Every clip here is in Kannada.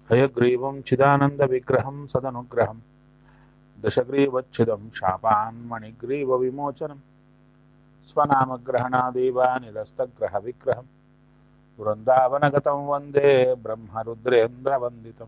హయగ్రీవం చిదానందవిగ్రహం సదనుగ్రహం దశగ్రీవచ్ఛిదం శాపాన్మణిగ్రీవ విమోచనం స్వనామగ్రహణాదేవ నిరస్తగ్రహ విగ్రహం వృందావనగతం వందే బ్రహ్మరుద్రేంద్రవందితం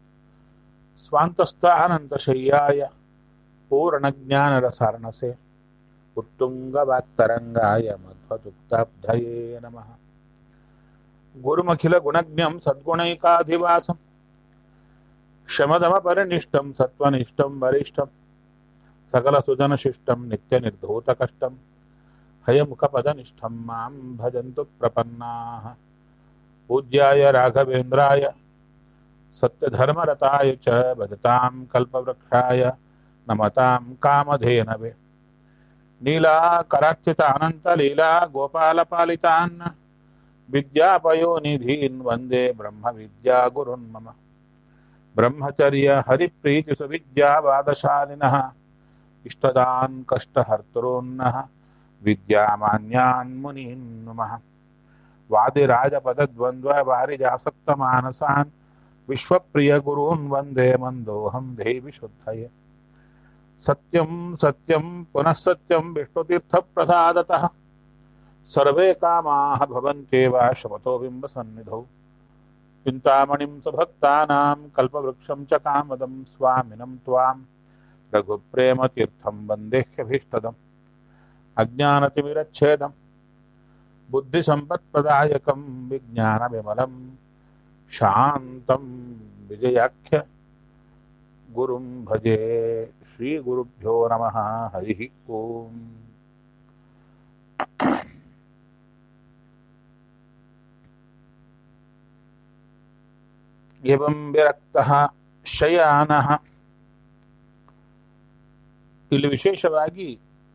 స్వాంతస్థానంతశయ్యాయ పూర్ణజ్ఞానరసారణసే उत्तुङ्गवाक्तरङ्गाय मध्वदुक्ताब्धये नमः गुरुमखिलगुणज्ञं सद्गुणैकाधिवासं शमदमपरिनिष्टं सत्त्वनिष्ठं वरिष्ठं सकलसुजनशिष्टं नित्यनिर्धूतकष्टं हयमुखपदनिष्ठं मां भजन्तु प्रपन्नाः पूज्याय राघवेन्द्राय सत्यधर्मरताय च भजतां कल्पवृक्षाय नमतां कामधेनवे नीलाकरार्चित अनन्तलीला गोपालपालितान् विद्यापयोनिधीन् वन्दे ब्रह्मविद्यागुरुन् मम ब्रह्मचर्य हरिप्रीतिसुविद्यावादशालिनः इष्टदान् कष्टहर्तॄन्नः विद्यामान्यान् मुनीन् नुमः वादिराजपदद्वन्द्ववारिजासक्तमानसान् विश्वप्रियगुरून् वन्दे मन्दोऽहं देवि शुद्धये सत्यं सत्यं पुनः सत्यं विष्णुतीर्थप्रसादतः सर्वे कामाः भवन्त्येव शमतो बिम्बसन्निधौ चिन्तामणिं सुभक्तानां कल्पवृक्षं च कामदं स्वामिनं त्वां रघुप्रेमतीर्थं वन्देह्यभीष्टदम् अज्ञानतिमिरच्छेदं बुद्धिसम्पत्प्रदायकं विज्ञानविमलं शान्तं विजयाख्य गुरुं भजे श्रीगुरुभ्यो नमः हरिः ओम् एवं विरक्तः ಶಯಾನಃ ಇಲ್ಲಿ ವಿಶೇಷವಾಗಿ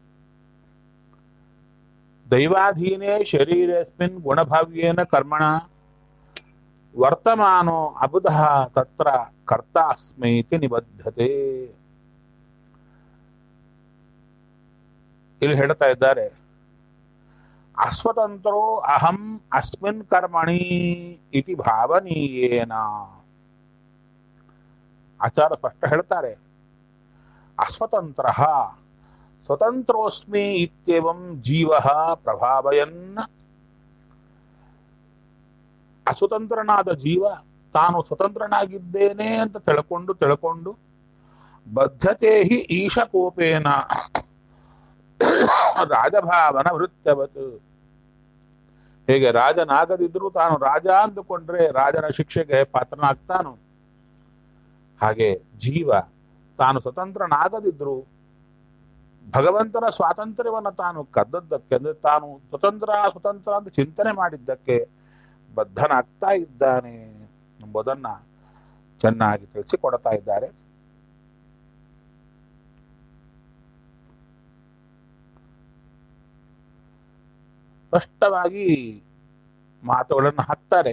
ದೈವಾಧೀನೇ ಶರೀರೇಸ್ಮಿನ್ ಗುಣಭಾವ್ಯೇನ ಕರ್ಮಣ ವರ್ತಮಾನೋ ಅಬುಧಃ ತತ್ರ ಕರ್ತ ಅಸ್ಮಿ ಇತಿ ನಿಬದ್ಧತೆ ಇಲ್ಲಿ ಹೇಳ್ತಾ ಇದ್ದಾರೆ ಅಸ್ವತಂತ್ರೋ ಅಹಂ ಅಸ್ಮಿನ್ ಕರ್ಮಣಿ ಇತಿ ಭಾವನೀಯೇನ ಆಚಾರ ಸ್ಪಷ್ಟ ಹೇಳ್ತಾರೆ ಅಸ್ವತಂತ್ರ ಸ್ವತಂತ್ರೋಸ್ಮಿ ಇತ್ಯೇವಂ ಜೀವ ಪ್ರಭಾವಯನ್ ಅಸ್ವತಂತ್ರನಾದ ಜೀವ ತಾನು ಸ್ವತಂತ್ರನಾಗಿದ್ದೇನೆ ಅಂತ ತಿಳ್ಕೊಂಡು ತಿಳ್ಕೊಂಡು ಬದ್ಧತೆ ಹಿ ಈಶಕೋಪೇನ ರಾಜಭಾವನ ವೃತ್ತವತ್ ಹೇಗೆ ರಾಜನಾಗದಿದ್ರು ತಾನು ರಾಜ ಅಂದುಕೊಂಡ್ರೆ ರಾಜನ ಶಿಕ್ಷೆಗೆ ಪಾತ್ರನಾಗ್ತಾನು ಹಾಗೆ ಜೀವ ತಾನು ಸ್ವತಂತ್ರನಾಗದಿದ್ರು ಭಗವಂತನ ಸ್ವಾತಂತ್ರ್ಯವನ್ನು ತಾನು ಕದ್ದದ್ದಕ್ಕೆ ಅಂದ್ರೆ ತಾನು ಸ್ವತಂತ್ರ ಸ್ವತಂತ್ರ ಅಂತ ಚಿಂತನೆ ಮಾಡಿದ್ದಕ್ಕೆ ಬದ್ಧನಾಗ್ತಾ ಇದ್ದಾನೆ ಎಂಬುದನ್ನ ಚೆನ್ನಾಗಿ ತಿಳಿಸಿಕೊಡ್ತಾ ಇದ್ದಾರೆ ಸ್ಪಷ್ಟವಾಗಿ ಮಾತುಗಳನ್ನು ಹಾಕ್ತಾರೆ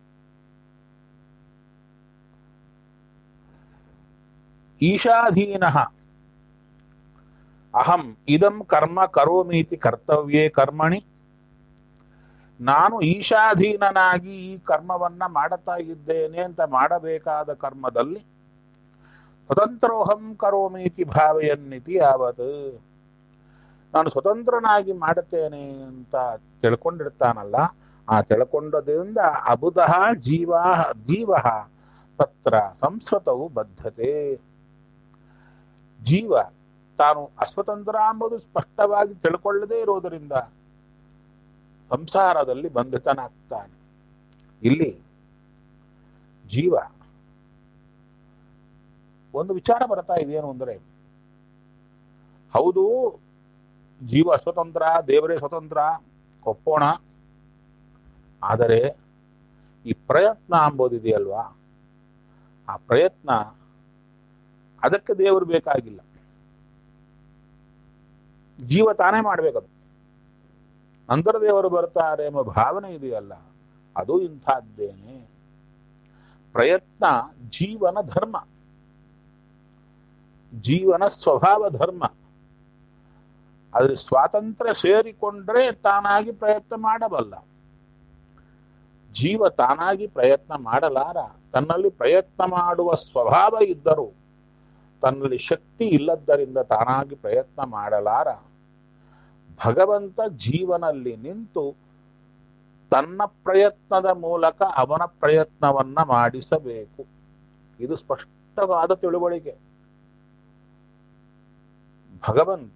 ಈಶಾಧೀನ ಅಹಂ ಇದಂ ಕರ್ಮ ಕರೋಮೀತಿ ಕರ್ತವ್ಯೇ ಕರ್ಮಣಿ ನಾನು ಈಶಾಧೀನನಾಗಿ ಈ ಕರ್ಮವನ್ನ ಮಾಡುತ್ತಾ ಇದ್ದೇನೆ ಅಂತ ಮಾಡಬೇಕಾದ ಕರ್ಮದಲ್ಲಿ ಸ್ವತಂತ್ರೋಹಂ ಕರೋಮೀತಿ ಭಾವಯನ್ನಿತಿ ಯಾವತ್ ನಾನು ಸ್ವತಂತ್ರನಾಗಿ ಮಾಡುತ್ತೇನೆ ಅಂತ ತಿಳ್ಕೊಂಡಿರ್ತಾನಲ್ಲ ಆ ತಿಳ್ಕೊಂಡದ್ರಿಂದ ಅಬುಧಃ ಜೀವ ಜೀವ ತತ್ರ ಸಂಸ್ಕೃತವು ಬದ್ಧತೆ ಜೀವ ತಾನು ಅಸ್ವತಂತ್ರ ಎಂಬುದು ಸ್ಪಷ್ಟವಾಗಿ ತಿಳ್ಕೊಳ್ಳದೇ ಇರೋದರಿಂದ ಸಂಸಾರದಲ್ಲಿ ಬಂಧಿತನಾಗ್ತಾನೆ ಇಲ್ಲಿ ಜೀವ ಒಂದು ವಿಚಾರ ಬರ್ತಾ ಇದೆಯೇನು ಅಂದರೆ ಹೌದು ಜೀವ ಸ್ವತಂತ್ರ ದೇವರೇ ಸ್ವತಂತ್ರ ಒಪ್ಪೋಣ ಆದರೆ ಈ ಪ್ರಯತ್ನ ಅಂಬೋದಿದೆಯಲ್ವಾ ಆ ಪ್ರಯತ್ನ ಅದಕ್ಕೆ ದೇವರು ಬೇಕಾಗಿಲ್ಲ ಜೀವ ತಾನೇ ಮಾಡಬೇಕದು ನಂತರ ದೇವರು ಬರ್ತಾರೆ ಎಂಬ ಭಾವನೆ ಇದೆಯಲ್ಲ ಅದು ಇಂಥದ್ದೇನೆ ಪ್ರಯತ್ನ ಜೀವನ ಧರ್ಮ ಜೀವನ ಸ್ವಭಾವ ಧರ್ಮ ಅದ್ರ ಸ್ವಾತಂತ್ರ್ಯ ಸೇರಿಕೊಂಡ್ರೆ ತಾನಾಗಿ ಪ್ರಯತ್ನ ಮಾಡಬಲ್ಲ ಜೀವ ತಾನಾಗಿ ಪ್ರಯತ್ನ ಮಾಡಲಾರ ತನ್ನಲ್ಲಿ ಪ್ರಯತ್ನ ಮಾಡುವ ಸ್ವಭಾವ ಇದ್ದರೂ ತನ್ನಲ್ಲಿ ಶಕ್ತಿ ಇಲ್ಲದ್ದರಿಂದ ತಾನಾಗಿ ಪ್ರಯತ್ನ ಮಾಡಲಾರ ಭಗವಂತ ಜೀವನಲ್ಲಿ ನಿಂತು ತನ್ನ ಪ್ರಯತ್ನದ ಮೂಲಕ ಅವನ ಪ್ರಯತ್ನವನ್ನ ಮಾಡಿಸಬೇಕು ಇದು ಸ್ಪಷ್ಟವಾದ ತಿಳುವಳಿಕೆ ಭಗವಂತ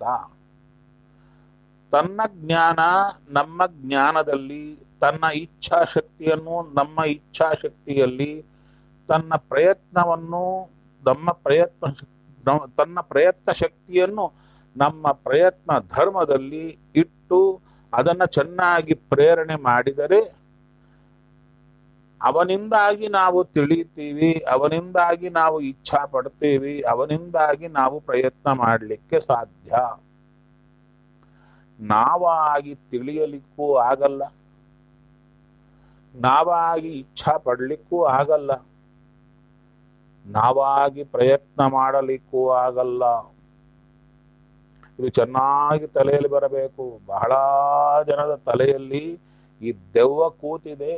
ತನ್ನ ಜ್ಞಾನ ನಮ್ಮ ಜ್ಞಾನದಲ್ಲಿ ತನ್ನ ಇಚ್ಛಾಶಕ್ತಿಯನ್ನು ನಮ್ಮ ಇಚ್ಛಾಶಕ್ತಿಯಲ್ಲಿ ತನ್ನ ಪ್ರಯತ್ನವನ್ನು ನಮ್ಮ ಪ್ರಯತ್ನ ನಮ್ಮ- ತನ್ನ ಪ್ರಯತ್ನ ಶಕ್ತಿಯನ್ನು ನಮ್ಮ ಪ್ರಯತ್ನ ಧರ್ಮದಲ್ಲಿ ಇಟ್ಟು ಅದನ್ನ ಚೆನ್ನಾಗಿ ಪ್ರೇರಣೆ ಮಾಡಿದರೆ ಅವನಿಂದಾಗಿ ನಾವು ತಿಳಿತೀವಿ ಅವನಿಂದಾಗಿ ನಾವು ಇಚ್ಛಾ ಪಡ್ತೀವಿ ಅವನಿಂದಾಗಿ ನಾವು ಪ್ರಯತ್ನ ಮಾಡಲಿಕ್ಕೆ ಸಾಧ್ಯ ನಾವಾಗಿ ತಿಳಿಯಲಿಕ್ಕೂ ಆಗಲ್ಲ ನಾವಾಗಿ ಇಚ್ಛಾ ಪಡ್ಲಿಕ್ಕೂ ಆಗಲ್ಲ ನಾವಾಗಿ ಪ್ರಯತ್ನ ಮಾಡಲಿಕ್ಕೂ ಆಗಲ್ಲ ಇದು ಚೆನ್ನಾಗಿ ತಲೆಯಲ್ಲಿ ಬರಬೇಕು ಬಹಳ ಜನದ ತಲೆಯಲ್ಲಿ ಈ ದೆವ್ವ ಕೂತಿದೆ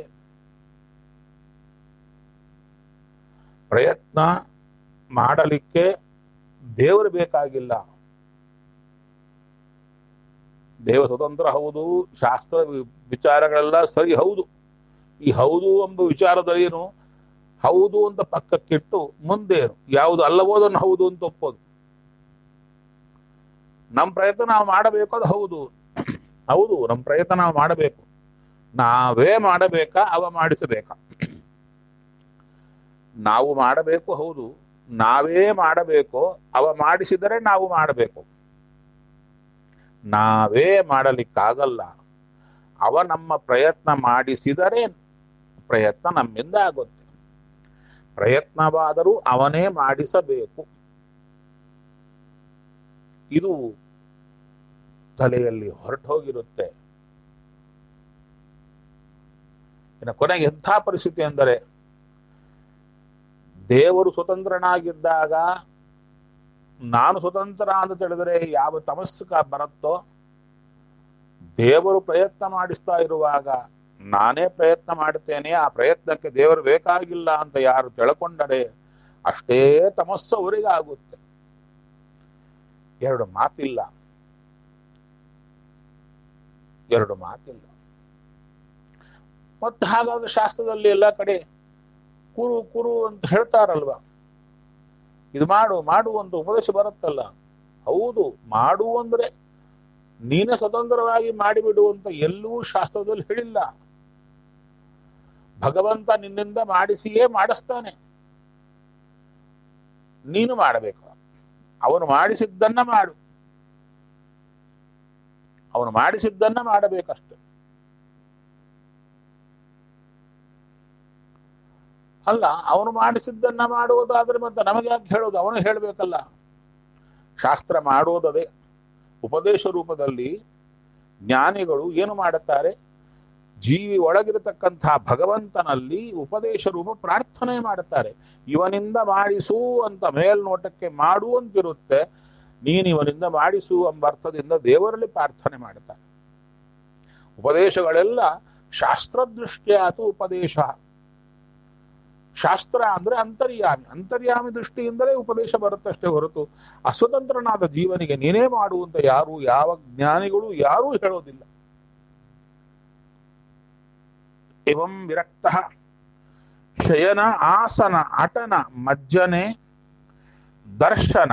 ಪ್ರಯತ್ನ ಮಾಡಲಿಕ್ಕೆ ದೇವರು ಬೇಕಾಗಿಲ್ಲ ದೇವ ಸ್ವತಂತ್ರ ಹೌದು ಶಾಸ್ತ್ರ ವಿ- ವಿಚಾರಗಳೆಲ್ಲ ಸರಿ ಹೌದು ಈ ಹೌದು ಎಂಬ ವಿಚಾರದಲ್ಲಿ ಏನು ಹೌದು ಅಂತ ಪಕ್ಕಕ್ಕಿಟ್ಟು ಮುಂದೇನು ಯಾವುದು ಅಲ್ಲವೋ ಅದನ್ನು ಹೌದು ಅಂತ ಒಪ್ಪೋದು ನಮ್ಮ ಪ್ರಯತ್ನ ನಾವು ಮಾಡಬೇಕು ಅದು ಹೌದು ಹೌದು ನಮ್ಮ ಪ್ರಯತ್ನ ನಾವು ಮಾಡಬೇಕು ನಾವೇ ಮಾಡಬೇಕಾ ಅವ ಮಾಡಿಸಬೇಕಾ ನಾವು ಮಾಡಬೇಕು ಹೌದು ನಾವೇ ಮಾಡಬೇಕು ಅವ ಮಾಡಿಸಿದರೆ ನಾವು ಮಾಡಬೇಕು ನಾವೇ ಮಾಡಲಿಕ್ಕಾಗಲ್ಲ ಅವ ನಮ್ಮ ಪ್ರಯತ್ನ ಮಾಡಿಸಿದರೆ ಪ್ರಯತ್ನ ನಮ್ಮಿಂದ ಆಗುತ್ತೆ ಪ್ರಯತ್ನವಾದರೂ ಅವನೇ ಮಾಡಿಸಬೇಕು ಇದು ತಲೆಯಲ್ಲಿ ಹೊರಟು ಹೋಗಿರುತ್ತೆ ಇನ್ನು ಕೊನೆಗೆ ಎಂಥ ಪರಿಸ್ಥಿತಿ ಎಂದರೆ ದೇವರು ಸ್ವತಂತ್ರನಾಗಿದ್ದಾಗ ನಾನು ಸ್ವತಂತ್ರ ಅಂತ ತಿಳಿದರೆ ಯಾವ ತಮಸ್ಸುಕ ಬರುತ್ತೋ ದೇವರು ಪ್ರಯತ್ನ ಮಾಡಿಸ್ತಾ ಇರುವಾಗ ನಾನೇ ಪ್ರಯತ್ನ ಮಾಡ್ತೇನೆ ಆ ಪ್ರಯತ್ನಕ್ಕೆ ದೇವರು ಬೇಕಾಗಿಲ್ಲ ಅಂತ ಯಾರು ತಿಳ್ಕೊಂಡರೆ ಅಷ್ಟೇ ತಮಸ್ಸು ಅವರಿಗೆ ಆಗುತ್ತೆ ಎರಡು ಮಾತಿಲ್ಲ ಎರಡು ಮಾತಿಲ್ಲ ಮತ್ತೆ ಹಾಗಾದ್ರೆ ಶಾಸ್ತ್ರದಲ್ಲಿ ಎಲ್ಲ ಕಡೆ ಕುರು ಕುರು ಅಂತ ಹೇಳ್ತಾರಲ್ವಾ ಇದು ಮಾಡು ಮಾಡು ಅಂತ ಉಪದೇಶ ಬರುತ್ತಲ್ಲ ಹೌದು ಮಾಡು ಅಂದ್ರೆ ನೀನೇ ಸ್ವತಂತ್ರವಾಗಿ ಮಾಡಿಬಿಡು ಅಂತ ಎಲ್ಲೂ ಶಾಸ್ತ್ರದಲ್ಲಿ ಹೇಳಿಲ್ಲ ಭಗವಂತ ನಿನ್ನಿಂದ ಮಾಡಿಸಿಯೇ ಮಾಡಿಸ್ತಾನೆ ನೀನು ಮಾಡಬೇಕು ಅವನು ಮಾಡಿಸಿದ್ದನ್ನ ಮಾಡು ಅವನು ಮಾಡಿಸಿದ್ದನ್ನ ಮಾಡಬೇಕಷ್ಟೆ ಅಲ್ಲ ಅವನು ಮಾಡಿಸಿದ್ದನ್ನ ಮಾಡುವುದಾದ್ರೆ ಮತ್ತೆ ನಮಗೆ ಯಾಕೆ ಹೇಳೋದು ಅವನು ಹೇಳಬೇಕಲ್ಲ ಶಾಸ್ತ್ರ ಮಾಡುವುದದೇ ಉಪದೇಶ ರೂಪದಲ್ಲಿ ಜ್ಞಾನಿಗಳು ಏನು ಮಾಡುತ್ತಾರೆ ಜೀವಿ ಒಳಗಿರತಕ್ಕಂತಹ ಭಗವಂತನಲ್ಲಿ ಉಪದೇಶ ರೂಪ ಪ್ರಾರ್ಥನೆ ಮಾಡುತ್ತಾರೆ ಇವನಿಂದ ಮಾಡಿಸು ಅಂತ ಮೇಲ್ನೋಟಕ್ಕೆ ಮಾಡು ಅಂತಿರುತ್ತೆ ನೀನು ಇವನಿಂದ ಮಾಡಿಸು ಎಂಬ ಅರ್ಥದಿಂದ ದೇವರಲ್ಲಿ ಪ್ರಾರ್ಥನೆ ಮಾಡುತ್ತಾರೆ ಉಪದೇಶಗಳೆಲ್ಲ ಶಾಸ್ತ್ರದೃಷ್ಟಿಯಾತು ಉಪದೇಶ ಶಾಸ್ತ್ರ ಅಂದ್ರೆ ಅಂತರ್ಯಾಮಿ ಅಂತರ್ಯಾಮಿ ದೃಷ್ಟಿಯಿಂದಲೇ ಉಪದೇಶ ಬರುತ್ತಷ್ಟೇ ಹೊರತು ಅಸ್ವತಂತ್ರನಾದ ಜೀವನಿಗೆ ನೀನೇ ಮಾಡುವಂತ ಯಾರು ಯಾವ ಜ್ಞಾನಿಗಳು ಯಾರೂ ಹೇಳೋದಿಲ್ಲ ಇವಂ ವಿರಕ್ತ ಶಯನ ಆಸನ ಅಟನ ಮಜ್ಜನೆ ದರ್ಶನ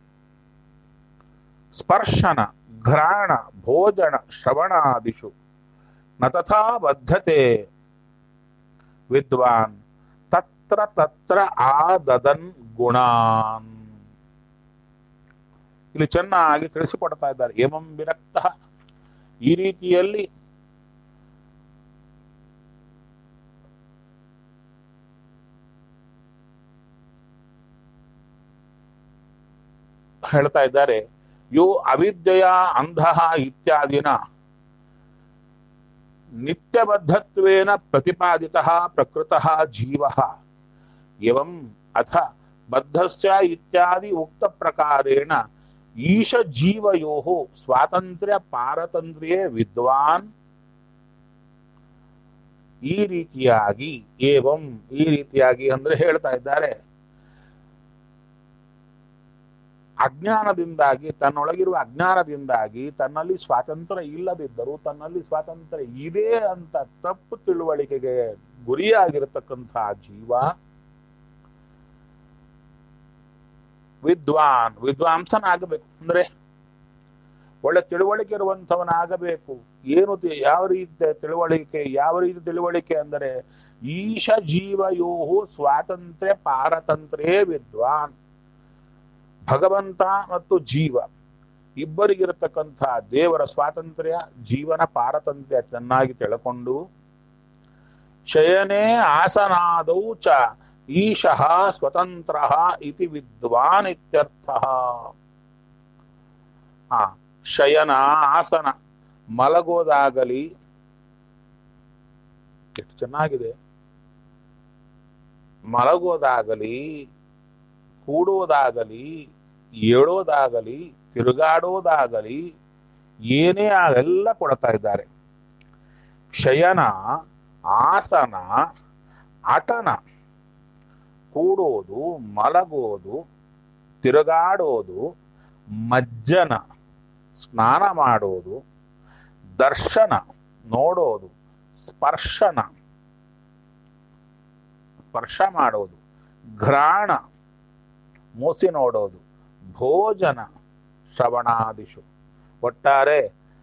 ಸ್ಪರ್ಶನ ಘ್ರಾಣ ಭೋಜನ ಶ್ರವಣಾದಿಷು ನ ತಥಾ ಬದ್ಧತೆ ವಿದ್ವಾನ್ ತತ್ರ ತತ್ರ ಆದದನ್ ಗುಣಾನ್ ಇಲ್ಲಿ ಚೆನ್ನಾಗಿ ತಿಳಿಸಿಕೊಡ್ತಾ ಇದ್ದಾರೆ ಏಮಂ ವಿರಕ್ತ ಈ ರೀತಿಯಲ್ಲಿ ಹೇಳ್ತಾ ಇದ್ದಾರೆ ಯೋ ಅವಿದ್ಯೆಯ ಅಂಧ ಇತ್ಯಾದಿನ ನಿತ್ಯಬದ್ಧತ್ವೇನ ಪ್ರತಿಪಾದಿತ ಪ್ರಕೃತ ಜೀವ ಎವಂ ಅಥ ಬದ್ಧಸ್ಯ ಇತ್ಯಾದಿ ಉಕ್ತ ಪ್ರಕಾರೇಣ ಈಶ ಜೀವಯೋ ಸ್ವಾತಂತ್ರ್ಯ ಪಾರತಂತ್ರ್ಯೇ ವಿದ್ವಾನ್ ಈ ರೀತಿಯಾಗಿ ಏವಂ ಈ ರೀತಿಯಾಗಿ ಅಂದ್ರೆ ಹೇಳ್ತಾ ಇದ್ದಾರೆ ಅಜ್ಞಾನದಿಂದಾಗಿ ತನ್ನೊಳಗಿರುವ ಅಜ್ಞಾನದಿಂದಾಗಿ ತನ್ನಲ್ಲಿ ಸ್ವಾತಂತ್ರ್ಯ ಇಲ್ಲದಿದ್ದರೂ ತನ್ನಲ್ಲಿ ಸ್ವಾತಂತ್ರ್ಯ ಇದೆ ಅಂತ ತಪ್ಪು ತಿಳುವಳಿಕೆಗೆ ಗುರಿಯಾಗಿರತಕ್ಕಂತಹ ಜೀವ ವಿದ್ವಾನ್ ವಿದ್ವಾಂಸನಾಗಬೇಕು ಅಂದ್ರೆ ಒಳ್ಳೆ ತಿಳುವಳಿಕೆ ಇರುವಂಥವನಾಗಬೇಕು ಏನು ತಿ- ಯಾವ ರೀತಿಯ ತಿಳುವಳಿಕೆ ಯಾವ ರೀತಿ ತಿಳುವಳಿಕೆ ಅಂದರೆ ಈಶ ಜೀವಯೋ ಸ್ವಾತಂತ್ರ್ಯ ಪಾರತಂತ್ರೇ ವಿದ್ವಾನ್ ಭಗವಂತ ಮತ್ತು ಜೀವ ಇಬ್ಬರಿಗಿರತಕ್ಕಂಥ ದೇವರ ಸ್ವಾತಂತ್ರ್ಯ ಜೀವನ ಪಾರತಂತ್ರ್ಯ ಚೆನ್ನಾಗಿ ತಿಳ್ಕೊಂಡು ಶಯನೇ ಆಸನಾದೌ ಚ ಈಶಃ ಸ್ವತಂತ್ರ ಇತಿ ವಿದ್ವಾನ್ ಇತ್ಯರ್ಥ ಆ ಶಯನ ಆಸನ ಮಲಗೋದಾಗಲಿ ಎಷ್ಟು ಚೆನ್ನಾಗಿದೆ ಮಲಗೋದಾಗಲಿ ಕೂಡೋದಾಗಲಿ ಏಳೋದಾಗಲಿ ತಿರುಗಾಡೋದಾಗಲಿ ಏನೇ ಅವೆಲ್ಲ ಕೊಡ್ತಾ ಇದ್ದಾರೆ ಶಯನ ಆಸನ ಅಟನ ಕೂಡೋದು ಮಲಗೋದು ತಿರುಗಾಡೋದು ಮಜ್ಜನ ಸ್ನಾನ ಮಾಡೋದು ದರ್ಶನ ನೋಡೋದು ಸ್ಪರ್ಶನ ಸ್ಪರ್ಶ ಮಾಡೋದು ಘ್ರಾಣ ಮೂಸಿ ನೋಡೋದು ಭೋಜನ ಶ್ರವಣಾದಿಶು ಒಟ್ಟಾರೆ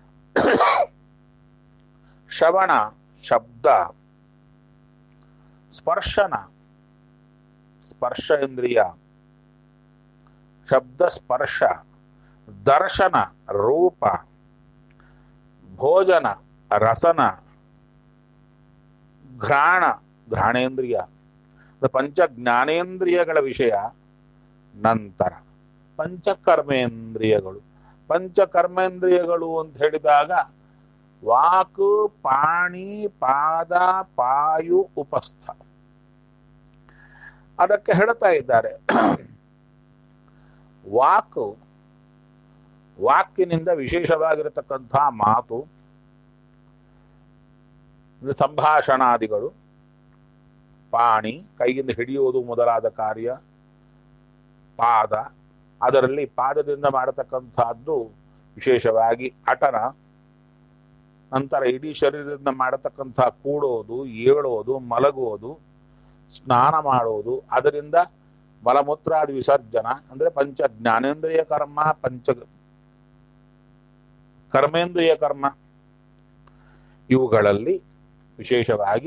ಶ್ರವಣ ಶಬ್ದ ಸ್ಪರ್ಶನ ಸ್ಪರ್ಶ ಇಂದ್ರಿಯ ಶಬ್ದ ಸ್ಪರ್ಶ ದರ್ಶನ ರೂಪ ಭೋಜನ ರಸನ ಘ್ರಾಣ ಘ್ರಾಣೇಂದ್ರಿಯ ಅದು ಪಂಚ ಜ್ಞಾನೇಂದ್ರಿಯಗಳ ವಿಷಯ ನಂತರ ಪಂಚಕರ್ಮೇಂದ್ರಿಯಗಳು ಪಂಚಕರ್ಮೇಂದ್ರಿಯಗಳು ಅಂತ ಹೇಳಿದಾಗ ವಾಕ್ ಪಾಣಿ ಪಾದ ಪಾಯು ಉಪಸ್ಥ ಅದಕ್ಕೆ ಹೇಳ್ತಾ ಇದ್ದಾರೆ ವಾಕ್ ವಾಕಿನಿಂದ ವಿಶೇಷವಾಗಿರತಕ್ಕಂಥ ಮಾತು ಅಂದ್ರೆ ಸಂಭಾಷಣಾದಿಗಳು ಪಾಣಿ ಕೈಯಿಂದ ಹಿಡಿಯುವುದು ಮೊದಲಾದ ಕಾರ್ಯ ಪಾದ ಅದರಲ್ಲಿ ಪಾದದಿಂದ ಮಾಡತಕ್ಕಂಥದ್ದು ವಿಶೇಷವಾಗಿ ಅಟನ ನಂತರ ಇಡೀ ಶರೀರದಿಂದ ಮಾಡತಕ್ಕಂಥ ಕೂಡೋದು ಏಳೋದು ಮಲಗೋದು ಸ್ನಾನ ಮಾಡೋದು ಅದರಿಂದ ಮಲಮೂತ್ರಾದಿ ವಿಸರ್ಜನ ಅಂದ್ರೆ ಪಂಚ ಜ್ಞಾನೇಂದ್ರಿಯ ಕರ್ಮ ಪಂಚ ಕರ್ಮೇಂದ್ರಿಯ ಕರ್ಮ ಇವುಗಳಲ್ಲಿ ವಿಶೇಷವಾಗಿ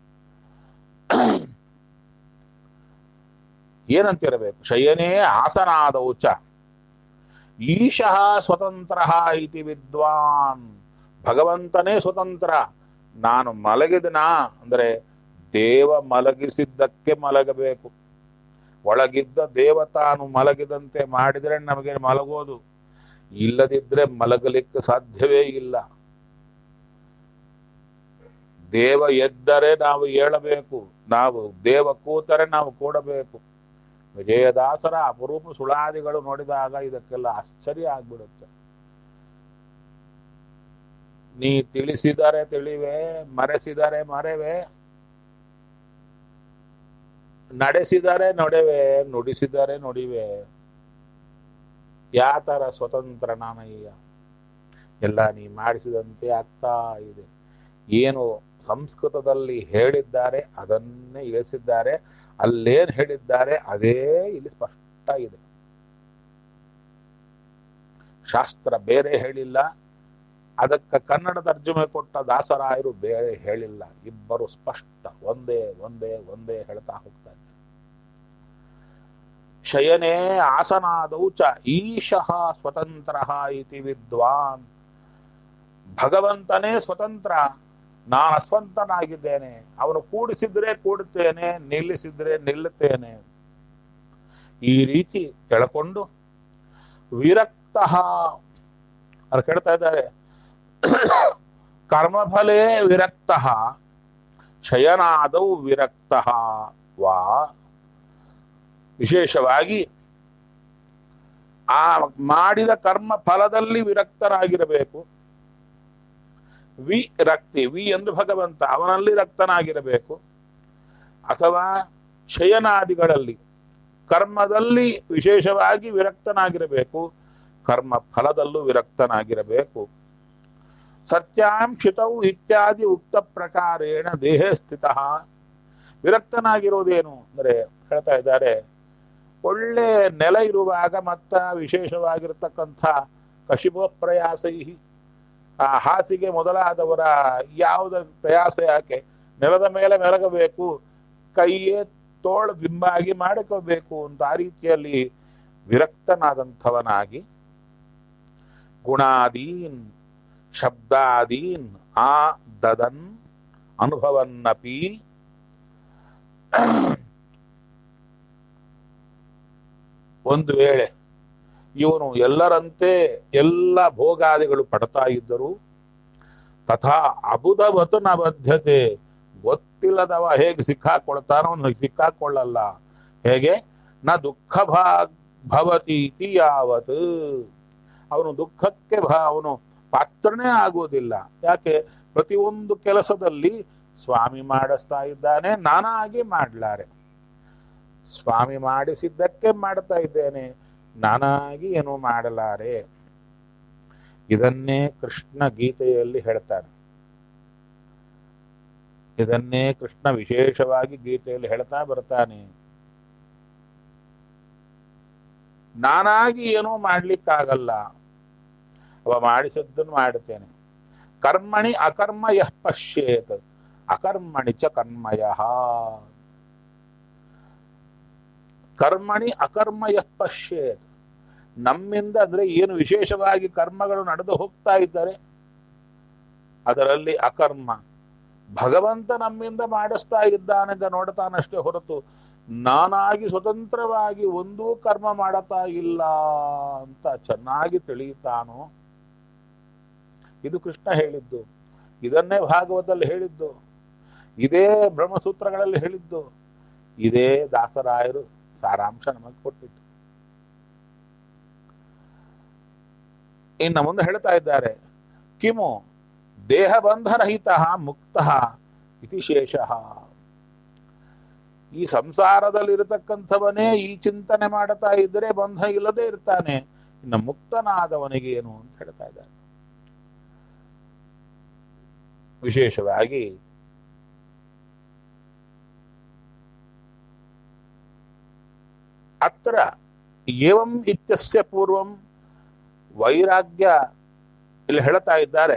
ಏನಂತಿರಬೇಕು ಶಯನೇ ಆಸನಾದೌ ಚ ಈಶಃ ಸ್ವತಂತ್ರ ಇತಿ ವಿದ್ವಾನ್ ಭಗವಂತನೇ ಸ್ವತಂತ್ರ ನಾನು ಮಲಗಿದನಾ ಅಂದ್ರೆ ದೇವ ಮಲಗಿಸಿದ್ದಕ್ಕೆ ಮಲಗಬೇಕು ಒಳಗಿದ್ದ ದೇವ ತಾನು ಮಲಗಿದಂತೆ ಮಾಡಿದ್ರೆ ನಮಗೆ ಮಲಗೋದು ಇಲ್ಲದಿದ್ರೆ ಮಲಗಲಿಕ್ಕೆ ಸಾಧ್ಯವೇ ಇಲ್ಲ ದೇವ ಎದ್ದರೆ ನಾವು ಏಳಬೇಕು ನಾವು ದೇವ ಕೂತರೆ ನಾವು ಕೂಡಬೇಕು ವಿಜಯದಾಸರ ಅಪರೂಪ ಸುಳಾದಿಗಳು ನೋಡಿದಾಗ ಇದಕ್ಕೆಲ್ಲ ಆಶ್ಚರ್ಯ ಆಗ್ಬಿಡುತ್ತೆ ನೀ ತಿಳಿಸಿದರೆ ತಿಳಿವೆ ಮರೆಸಿದರೆ ಮರೆವೆ ನಡೆಸಿದರೆ ನೊಡೆವೆ ನುಡಿಸಿದರೆ ನುಡಿವೆ ಯಾತರ ಸ್ವತಂತ್ರ ನಾನಯ್ಯ ಎಲ್ಲ ನೀ ಮಾಡಿಸಿದಂತೆ ಆಗ್ತಾ ಇದೆ ಏನು ಸಂಸ್ಕೃತದಲ್ಲಿ ಹೇಳಿದ್ದಾರೆ ಅದನ್ನೇ ಇಳಿಸಿದ್ದಾರೆ ಅಲ್ಲೇನ್ ಹೇಳಿದ್ದಾರೆ ಅದೇ ಇಲ್ಲಿ ಸ್ಪಷ್ಟ ಇದೆ ಶಾಸ್ತ್ರ ಬೇರೆ ಹೇಳಿಲ್ಲ ಅದಕ್ಕೆ ಕನ್ನಡ ತರ್ಜುಮೆ ಕೊಟ್ಟ ದಾಸರಾಯರು ಬೇರೆ ಹೇಳಿಲ್ಲ ಇಬ್ಬರು ಸ್ಪಷ್ಟ ಒಂದೇ ಒಂದೇ ಒಂದೇ ಹೇಳ್ತಾ ಹೋಗ್ತಾ ಇದ್ದಾರೆ ಶಯನೇ ಆಸನಾದೌ ಚ ಈಶಃ ಸ್ವತಂತ್ರ ಇತಿ ವಿದ್ವಾನ್ ಭಗವಂತನೇ ಸ್ವತಂತ್ರ ನಾನು ಅಸ್ವಂತನಾಗಿದ್ದೇನೆ ಅವನು ಕೂಡಿಸಿದ್ರೆ ಕೂಡುತ್ತೇನೆ ನಿಲ್ಲಿಸಿದ್ರೆ ನಿಲ್ಲುತ್ತೇನೆ ಈ ರೀತಿ ತಿಳ್ಕೊಂಡು ವಿರಕ್ತ ಅವ್ರು ಕೇಳ್ತಾ ಇದ್ದಾರೆ ಕರ್ಮಫಲೇ ವಿರಕ್ತ ಶಯನಾದೌ ವಿರಕ್ತ ವಾ ವಿಶೇಷವಾಗಿ ಆ ಮಾಡಿದ ಕರ್ಮ ಫಲದಲ್ಲಿ ವಿರಕ್ತರಾಗಿರಬೇಕು ವಿ ರಕ್ತಿ ವಿ ಎಂದು ಭಗವಂತ ಅವನಲ್ಲಿ ರಕ್ತನಾಗಿರಬೇಕು ಅಥವಾ ಶಯನಾದಿಗಳಲ್ಲಿ ಕರ್ಮದಲ್ಲಿ ವಿಶೇಷವಾಗಿ ವಿರಕ್ತನಾಗಿರಬೇಕು ಕರ್ಮ ಫಲದಲ್ಲೂ ವಿರಕ್ತನಾಗಿರಬೇಕು ಸತ್ಯಾಂಶಿತೌ ಇತ್ಯಾದಿ ಉಕ್ತ ಪ್ರಕಾರೇಣ ದೇಹೇ ಸ್ಥಿತ ವಿರಕ್ತನಾಗಿರೋದೇನು ಅಂದರೆ ಹೇಳ್ತಾ ಇದ್ದಾರೆ ಒಳ್ಳೆ ನೆಲ ಇರುವಾಗ ಮತ್ತ ವಿಶೇಷವಾಗಿರತಕ್ಕಂಥ ಕಶಿಪ ಪ್ರಯಾಸೈ ಆ ಹಾಸಿಗೆ ಮೊದಲಾದವರ ಯಾವುದ ಪ್ರಯಾಸ ಯಾಕೆ ನೆಲದ ಮೇಲೆ ಮೆಲಗಬೇಕು ಕೈಯೇ ತೋಳ ದಿಂಬಾಗಿ ಮಾಡಿಕೋಬೇಕು ಅಂತ ಆ ರೀತಿಯಲ್ಲಿ ವಿರಕ್ತನಾದಂಥವನಾಗಿ ಗುಣಾದೀನ್ ಶಬ್ದಾದೀನ್ ಆ ದದನ್ ಅನುಭವನ್ನಪಿ ಒಂದು ವೇಳೆ ಇವನು ಎಲ್ಲರಂತೆ ಎಲ್ಲ ಭೋಗಾದಿಗಳು ಪಡ್ತಾ ಇದ್ದರು ತಥಾ ಅಬುಧವತು ನ ಬದ್ಧತೆ ಗೊತ್ತಿಲ್ಲದವ ಹೇಗೆ ಸಿಕ್ಕಾಕೊಳ್ತಾನೋ ಅವನು ಸಿಕ್ಕಾಕೊಳ್ಳಲ್ಲ ಹೇಗೆ ನ ದುಃಖ ಭಾಗ್ ಭವತೀತಿ ಯಾವತ್ ಅವನು ದುಃಖಕ್ಕೆ ಭಾ ಅವನು ಪಾತ್ರನೇ ಆಗುವುದಿಲ್ಲ ಯಾಕೆ ಪ್ರತಿಯೊಂದು ಕೆಲಸದಲ್ಲಿ ಸ್ವಾಮಿ ಮಾಡಿಸ್ತಾ ಇದ್ದಾನೆ ನಾನಾಗಿ ಮಾಡ್ಲಾರೆ ಸ್ವಾಮಿ ಮಾಡಿಸಿದ್ದಕ್ಕೆ ಮಾಡ್ತಾ ಇದ್ದೇನೆ ನಾನಾಗಿ ಏನು ಮಾಡಲಾರೆ ಇದನ್ನೇ ಕೃಷ್ಣ ಗೀತೆಯಲ್ಲಿ ಹೇಳ್ತಾನೆ ಇದನ್ನೇ ಕೃಷ್ಣ ವಿಶೇಷವಾಗಿ ಗೀತೆಯಲ್ಲಿ ಹೇಳ್ತಾ ಬರ್ತಾನೆ ನಾನಾಗಿ ಏನೂ ಮಾಡ್ಲಿಕ್ಕಾಗಲ್ಲ ಅವ ಮಾಡಿಸಿದ್ದನ್ನು ಮಾಡುತ್ತೇನೆ ಕರ್ಮಣಿ ಅಕರ್ಮ ಯಃ ಪಶ್ಯೇತ್ ಅಕರ್ಮಣಿ ಚ ಕರ್ಮಯ ಕರ್ಮಣಿ ಅಕರ್ಮ ಯಃ ಪಶ್ಯೇತ್ ನಮ್ಮಿಂದ ಅಂದ್ರೆ ಏನು ವಿಶೇಷವಾಗಿ ಕರ್ಮಗಳು ನಡೆದು ಹೋಗ್ತಾ ಇದ್ದಾರೆ ಅದರಲ್ಲಿ ಅಕರ್ಮ ಭಗವಂತ ನಮ್ಮಿಂದ ಮಾಡಿಸ್ತಾ ಇದ್ದಾನೆಂದ ನೋಡ್ತಾನಷ್ಟೇ ಹೊರತು ನಾನಾಗಿ ಸ್ವತಂತ್ರವಾಗಿ ಒಂದೂ ಕರ್ಮ ಮಾಡತಾ ಇಲ್ಲ ಅಂತ ಚೆನ್ನಾಗಿ ತಿಳಿಯುತ್ತಾನೋ ಇದು ಕೃಷ್ಣ ಹೇಳಿದ್ದು ಇದನ್ನೇ ಭಾಗವತದಲ್ಲಿ ಹೇಳಿದ್ದು ಇದೇ ಬ್ರಹ್ಮಸೂತ್ರಗಳಲ್ಲಿ ಹೇಳಿದ್ದು ಇದೇ ದಾಸರಾಯರು ಸಾರಾಂಶ ನಮಗೆ ಕೊಟ್ಟಿದ್ದು ಇನ್ನು ಮುಂದೆ ಹೇಳ್ತಾ ಇದ್ದಾರೆ ಕಿಮು ದೇಹಬಂಧರಹಿತ ಮುಕ್ತ ಇತಿ ಶೇಷ ಈ ಸಂಸಾರದಲ್ಲಿರತಕ್ಕಂಥವನೇ ಈ ಚಿಂತನೆ ಮಾಡ್ತಾ ಇದ್ದರೆ ಬಂಧ ಇಲ್ಲದೆ ಇರ್ತಾನೆ ಇನ್ನು ಮುಕ್ತನಾದವನಿಗೆ ಏನು ಅಂತ ಹೇಳ್ತಾ ಇದ್ದಾರೆ ವಿಶೇಷವಾಗಿ ಅತ್ರ ಏವಂ ಇತ್ಯಸ್ಯ ಪೂರ್ವಂ ವೈರಾಗ್ಯ ಇಲ್ಲಿ ಹೇಳ್ತಾ ಇದ್ದಾರೆ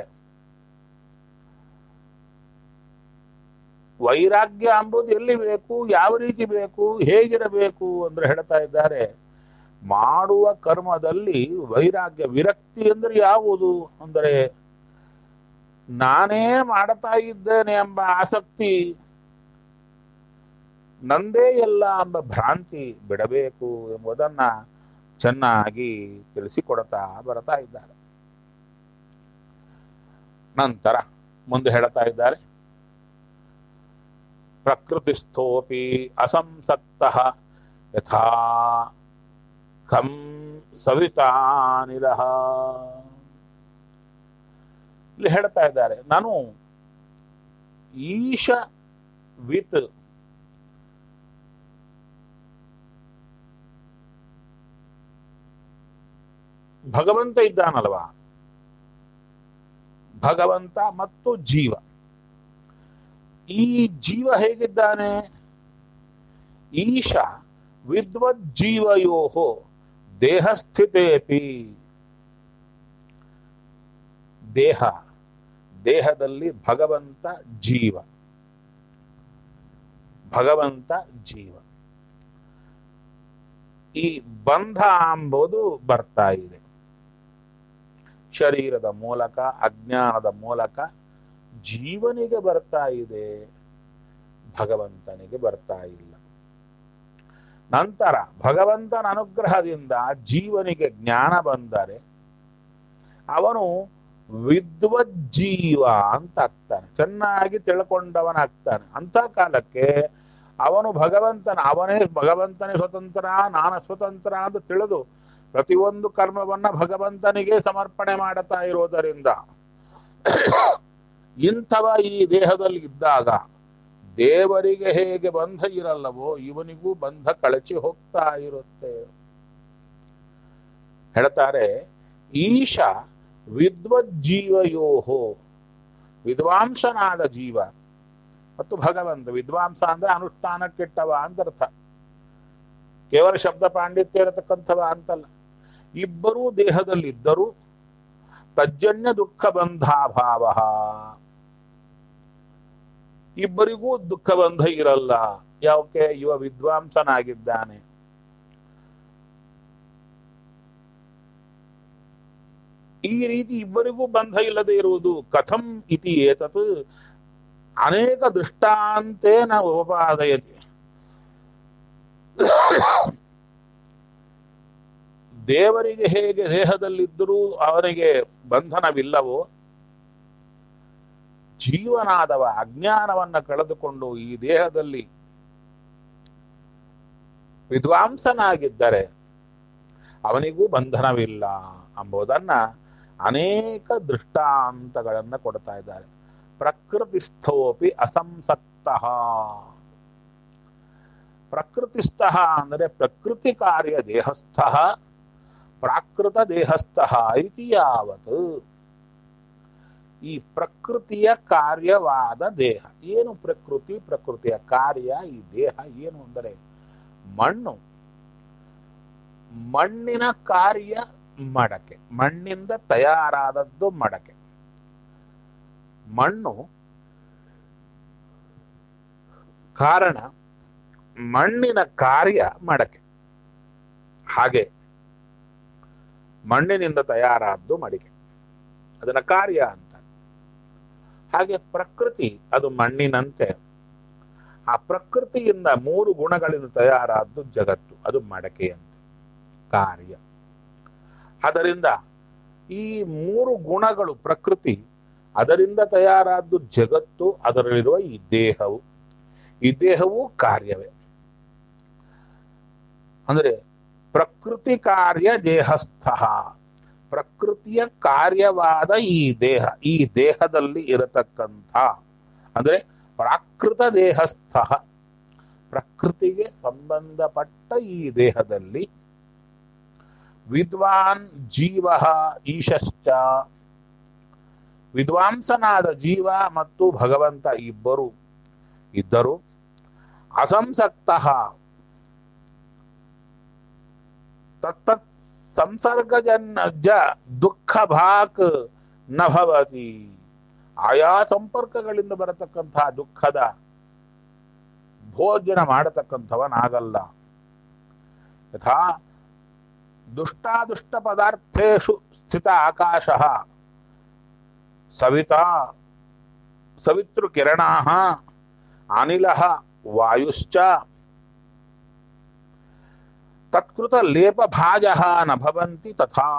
ವೈರಾಗ್ಯ ಅಂಬುದು ಎಲ್ಲಿ ಬೇಕು ಯಾವ ರೀತಿ ಬೇಕು ಹೇಗಿರಬೇಕು ಅಂದ್ರೆ ಹೇಳ್ತಾ ಇದ್ದಾರೆ ಮಾಡುವ ಕರ್ಮದಲ್ಲಿ ವೈರಾಗ್ಯ ವಿರಕ್ತಿ ಅಂದ್ರೆ ಯಾವುದು ಅಂದರೆ ನಾನೇ ಮಾಡ್ತಾ ಇದ್ದೇನೆ ಎಂಬ ಆಸಕ್ತಿ ನಂದೇ ಎಲ್ಲ ಎಂಬ ಭ್ರಾಂತಿ ಬಿಡಬೇಕು ಎಂಬುದನ್ನ ಚೆನ್ನಾಗಿ ತಿಳಿಸಿಕೊಡ್ತಾ ಬರ್ತಾ ಇದ್ದಾರೆ ನಂತರ ಮುಂದೆ ಹೇಳ್ತಾ ಇದ್ದಾರೆ ಪ್ರಕೃತಿಸ್ಥೋಪಿ ಅಸಂಸಕ್ತ ಯಥಾ ಖಂ ಸವಿತಾನಿಲ ಇಲ್ಲಿ ಹೇಳ್ತಾ ಇದ್ದಾರೆ ನಾನು ಈಶ ವಿತ್ ಭಗವಂತ ಇದ್ದಾನಲ್ವಾ ಭಗವಂತ ಮತ್ತು ಜೀವ ಈ ಜೀವ ಹೇಗಿದ್ದಾನೆ ಈಶ ವಿದ್ವತ್ ಜೀವಯೋ ದೇಹಸ್ಥಿತೇಪಿ ದೇಹ ದೇಹದಲ್ಲಿ ಭಗವಂತ ಜೀವ ಭಗವಂತ ಜೀವ ಈ ಬಂಧ ಎಂಬುದು ಬರ್ತಾ ಇದೆ ಶರೀರದ ಮೂಲಕ ಅಜ್ಞಾನದ ಮೂಲಕ ಜೀವನಿಗೆ ಬರ್ತಾ ಇದೆ ಭಗವಂತನಿಗೆ ಬರ್ತಾ ಇಲ್ಲ ನಂತರ ಭಗವಂತನ ಅನುಗ್ರಹದಿಂದ ಜೀವನಿಗೆ ಜ್ಞಾನ ಬಂದರೆ ಅವನು ವಿದ್ವಜ್ಜೀವ ಅಂತ ಆಗ್ತಾನೆ ಚೆನ್ನಾಗಿ ತಿಳ್ಕೊಂಡವನಾಗ್ತಾನೆ ಅಂತ ಕಾಲಕ್ಕೆ ಅವನು ಭಗವಂತನ ಅವನೇ ಭಗವಂತನೇ ಸ್ವತಂತ್ರ ನಾನು ಸ್ವತಂತ್ರ ಅಂತ ತಿಳಿದು ಪ್ರತಿಯೊಂದು ಕರ್ಮವನ್ನ ಭಗವಂತನಿಗೆ ಸಮರ್ಪಣೆ ಮಾಡುತ್ತಾ ಇರೋದರಿಂದ ಇಂಥವ ಈ ದೇಹದಲ್ಲಿ ಇದ್ದಾಗ ದೇವರಿಗೆ ಹೇಗೆ ಬಂಧ ಇರಲ್ಲವೋ ಇವನಿಗೂ ಬಂಧ ಕಳಚಿ ಹೋಗ್ತಾ ಇರುತ್ತೆ ಹೇಳ್ತಾರೆ ಈಶ ವಿದ್ವಜ್ಜೀವಯೋಹೋ ವಿದ್ವಾಂಸನಾದ ಜೀವ ಮತ್ತು ಭಗವಂತ ವಿದ್ವಾಂಸ ಅಂದ್ರೆ ಅನುಷ್ಠಾನ ಕೆಟ್ಟವ ಅಂತ ಅರ್ಥ ಕೇವಲ ಶಬ್ದ ಪಾಂಡಿತ್ಯ ಇರತಕ್ಕಂಥವ ಅಂತಲ್ಲ ಇಬ್ಬರೂ ದೇಹದಲ್ಲಿದ್ದರೂ ತಜ್ಜನ್ಯ ದುಃಖ ಬಂಧಾಭಾವ ಇಬ್ಬರಿಗೂ ದುಃಖ ಬಂಧ ಇರಲ್ಲ ಯಾಕೆ ಇವ ವಿದ್ವಾಂಸನಾಗಿದ್ದಾನೆ ಈ ರೀತಿ ಇಬ್ಬರಿಗೂ ಬಂಧ ಇಲ್ಲದೆ ಇರುವುದು ಕಥಂ ಇತಿ ಏತತ್ ಅನೇಕ ದೃಷ್ಟಾಂತೇನ ಉಪಪಾದಯತಿ ದೇವರಿಗೆ ಹೇಗೆ ದೇಹದಲ್ಲಿದ್ದರೂ ಅವನಿಗೆ ಬಂಧನವಿಲ್ಲವೋ ಜೀವನಾದವ ಅಜ್ಞಾನವನ್ನ ಕಳೆದುಕೊಂಡು ಈ ದೇಹದಲ್ಲಿ ವಿದ್ವಾಂಸನಾಗಿದ್ದರೆ ಅವನಿಗೂ ಬಂಧನವಿಲ್ಲ ಎಂಬುದನ್ನ ಅನೇಕ ದೃಷ್ಟಾಂತಗಳನ್ನ ಕೊಡ್ತಾ ಇದ್ದಾರೆ ಪ್ರಕೃತಿಸ್ಥೋಪಿ ಅಸಂಸಕ್ತ ಪ್ರಕೃತಿಸ್ಥ ಅಂದರೆ ಪ್ರಕೃತಿ ಕಾರ್ಯ ದೇಹಸ್ಥ ಪ್ರಾಕೃತ ದೇಹಸ್ಥ ಇತಿ ಯಾವತ್ ಈ ಪ್ರಕೃತಿಯ ಕಾರ್ಯವಾದ ದೇಹ ಏನು ಪ್ರಕೃತಿ ಪ್ರಕೃತಿಯ ಕಾರ್ಯ ಈ ದೇಹ ಏನು ಅಂದರೆ ಮಣ್ಣು ಮಣ್ಣಿನ ಕಾರ್ಯ ಮಡಕೆ ಮಣ್ಣಿಂದ ತಯಾರಾದದ್ದು ಮಡಕೆ ಮಣ್ಣು ಕಾರಣ ಮಣ್ಣಿನ ಕಾರ್ಯ ಮಡಕೆ ಹಾಗೆ ಮಣ್ಣಿನಿಂದ ತಯಾರಾದ್ದು ಮಡಿಕೆ ಅದನ್ನ ಕಾರ್ಯ ಅಂತ ಹಾಗೆ ಪ್ರಕೃತಿ ಅದು ಮಣ್ಣಿನಂತೆ ಆ ಪ್ರಕೃತಿಯಿಂದ ಮೂರು ಗುಣಗಳಿಂದ ತಯಾರಾದ್ದು ಜಗತ್ತು ಅದು ಮಡಕೆಯಂತೆ ಕಾರ್ಯ ಅದರಿಂದ ಈ ಮೂರು ಗುಣಗಳು ಪ್ರಕೃತಿ ಅದರಿಂದ ತಯಾರಾದ್ದು ಜಗತ್ತು ಅದರಲ್ಲಿರುವ ಈ ದೇಹವು ಈ ದೇಹವು ಕಾರ್ಯವೇ ಅಂದ್ರೆ ಪ್ರಕೃತಿ ಕಾರ್ಯ ದೇಹಸ್ಥ ಪ್ರಕೃತಿಯ ಕಾರ್ಯವಾದ ಈ ದೇಹ ಈ ದೇಹದಲ್ಲಿ ಇರತಕ್ಕಂಥ ಅಂದ್ರೆ ಪ್ರಾಕೃತ ದೇಹಸ್ಥ ಪ್ರಕೃತಿಗೆ ಸಂಬಂಧಪಟ್ಟ ಈ ದೇಹದಲ್ಲಿ ವಿದ್ವಾನ್ ಜೀವ ಈಶಶ್ಚ ವಿದ್ವಾಂಸನಾದ ಜೀವ ಮತ್ತು ಭಗವಂತ ಇಬ್ಬರು ಇದ್ದರು ಅಸಂಸಕ್ತ ತತ್ತತ್ ಸಂಸರ್ಗಜನ್ ಜ ದುಃಖ ಭಾಕ್ ನ ಭವತಿ ಆಯಾ ಸಂಪರ್ಕಗಳಿಂದ ಬರತಕ್ಕಂತಹ ದುಃಖದ ಭೋಜನ ಮಾಡತಕ್ಕಂಥವನಾಗಲ್ಲ ಯಥಾ ದುಷ್ಟಾದುಷ್ಟ ಪದಾರ್ಥೇಶು ಸ್ಥಿತ ಆಕಾಶ ಸವಿತಾ ಸವಿತೃಕಿರಣಾ ಅನಿಲ ವಾಯುಶ್ಚ ತತ್ಕೃತ ಲೇಪ ಭಾಜ ನ ಭವಂತಿ ತಥಾ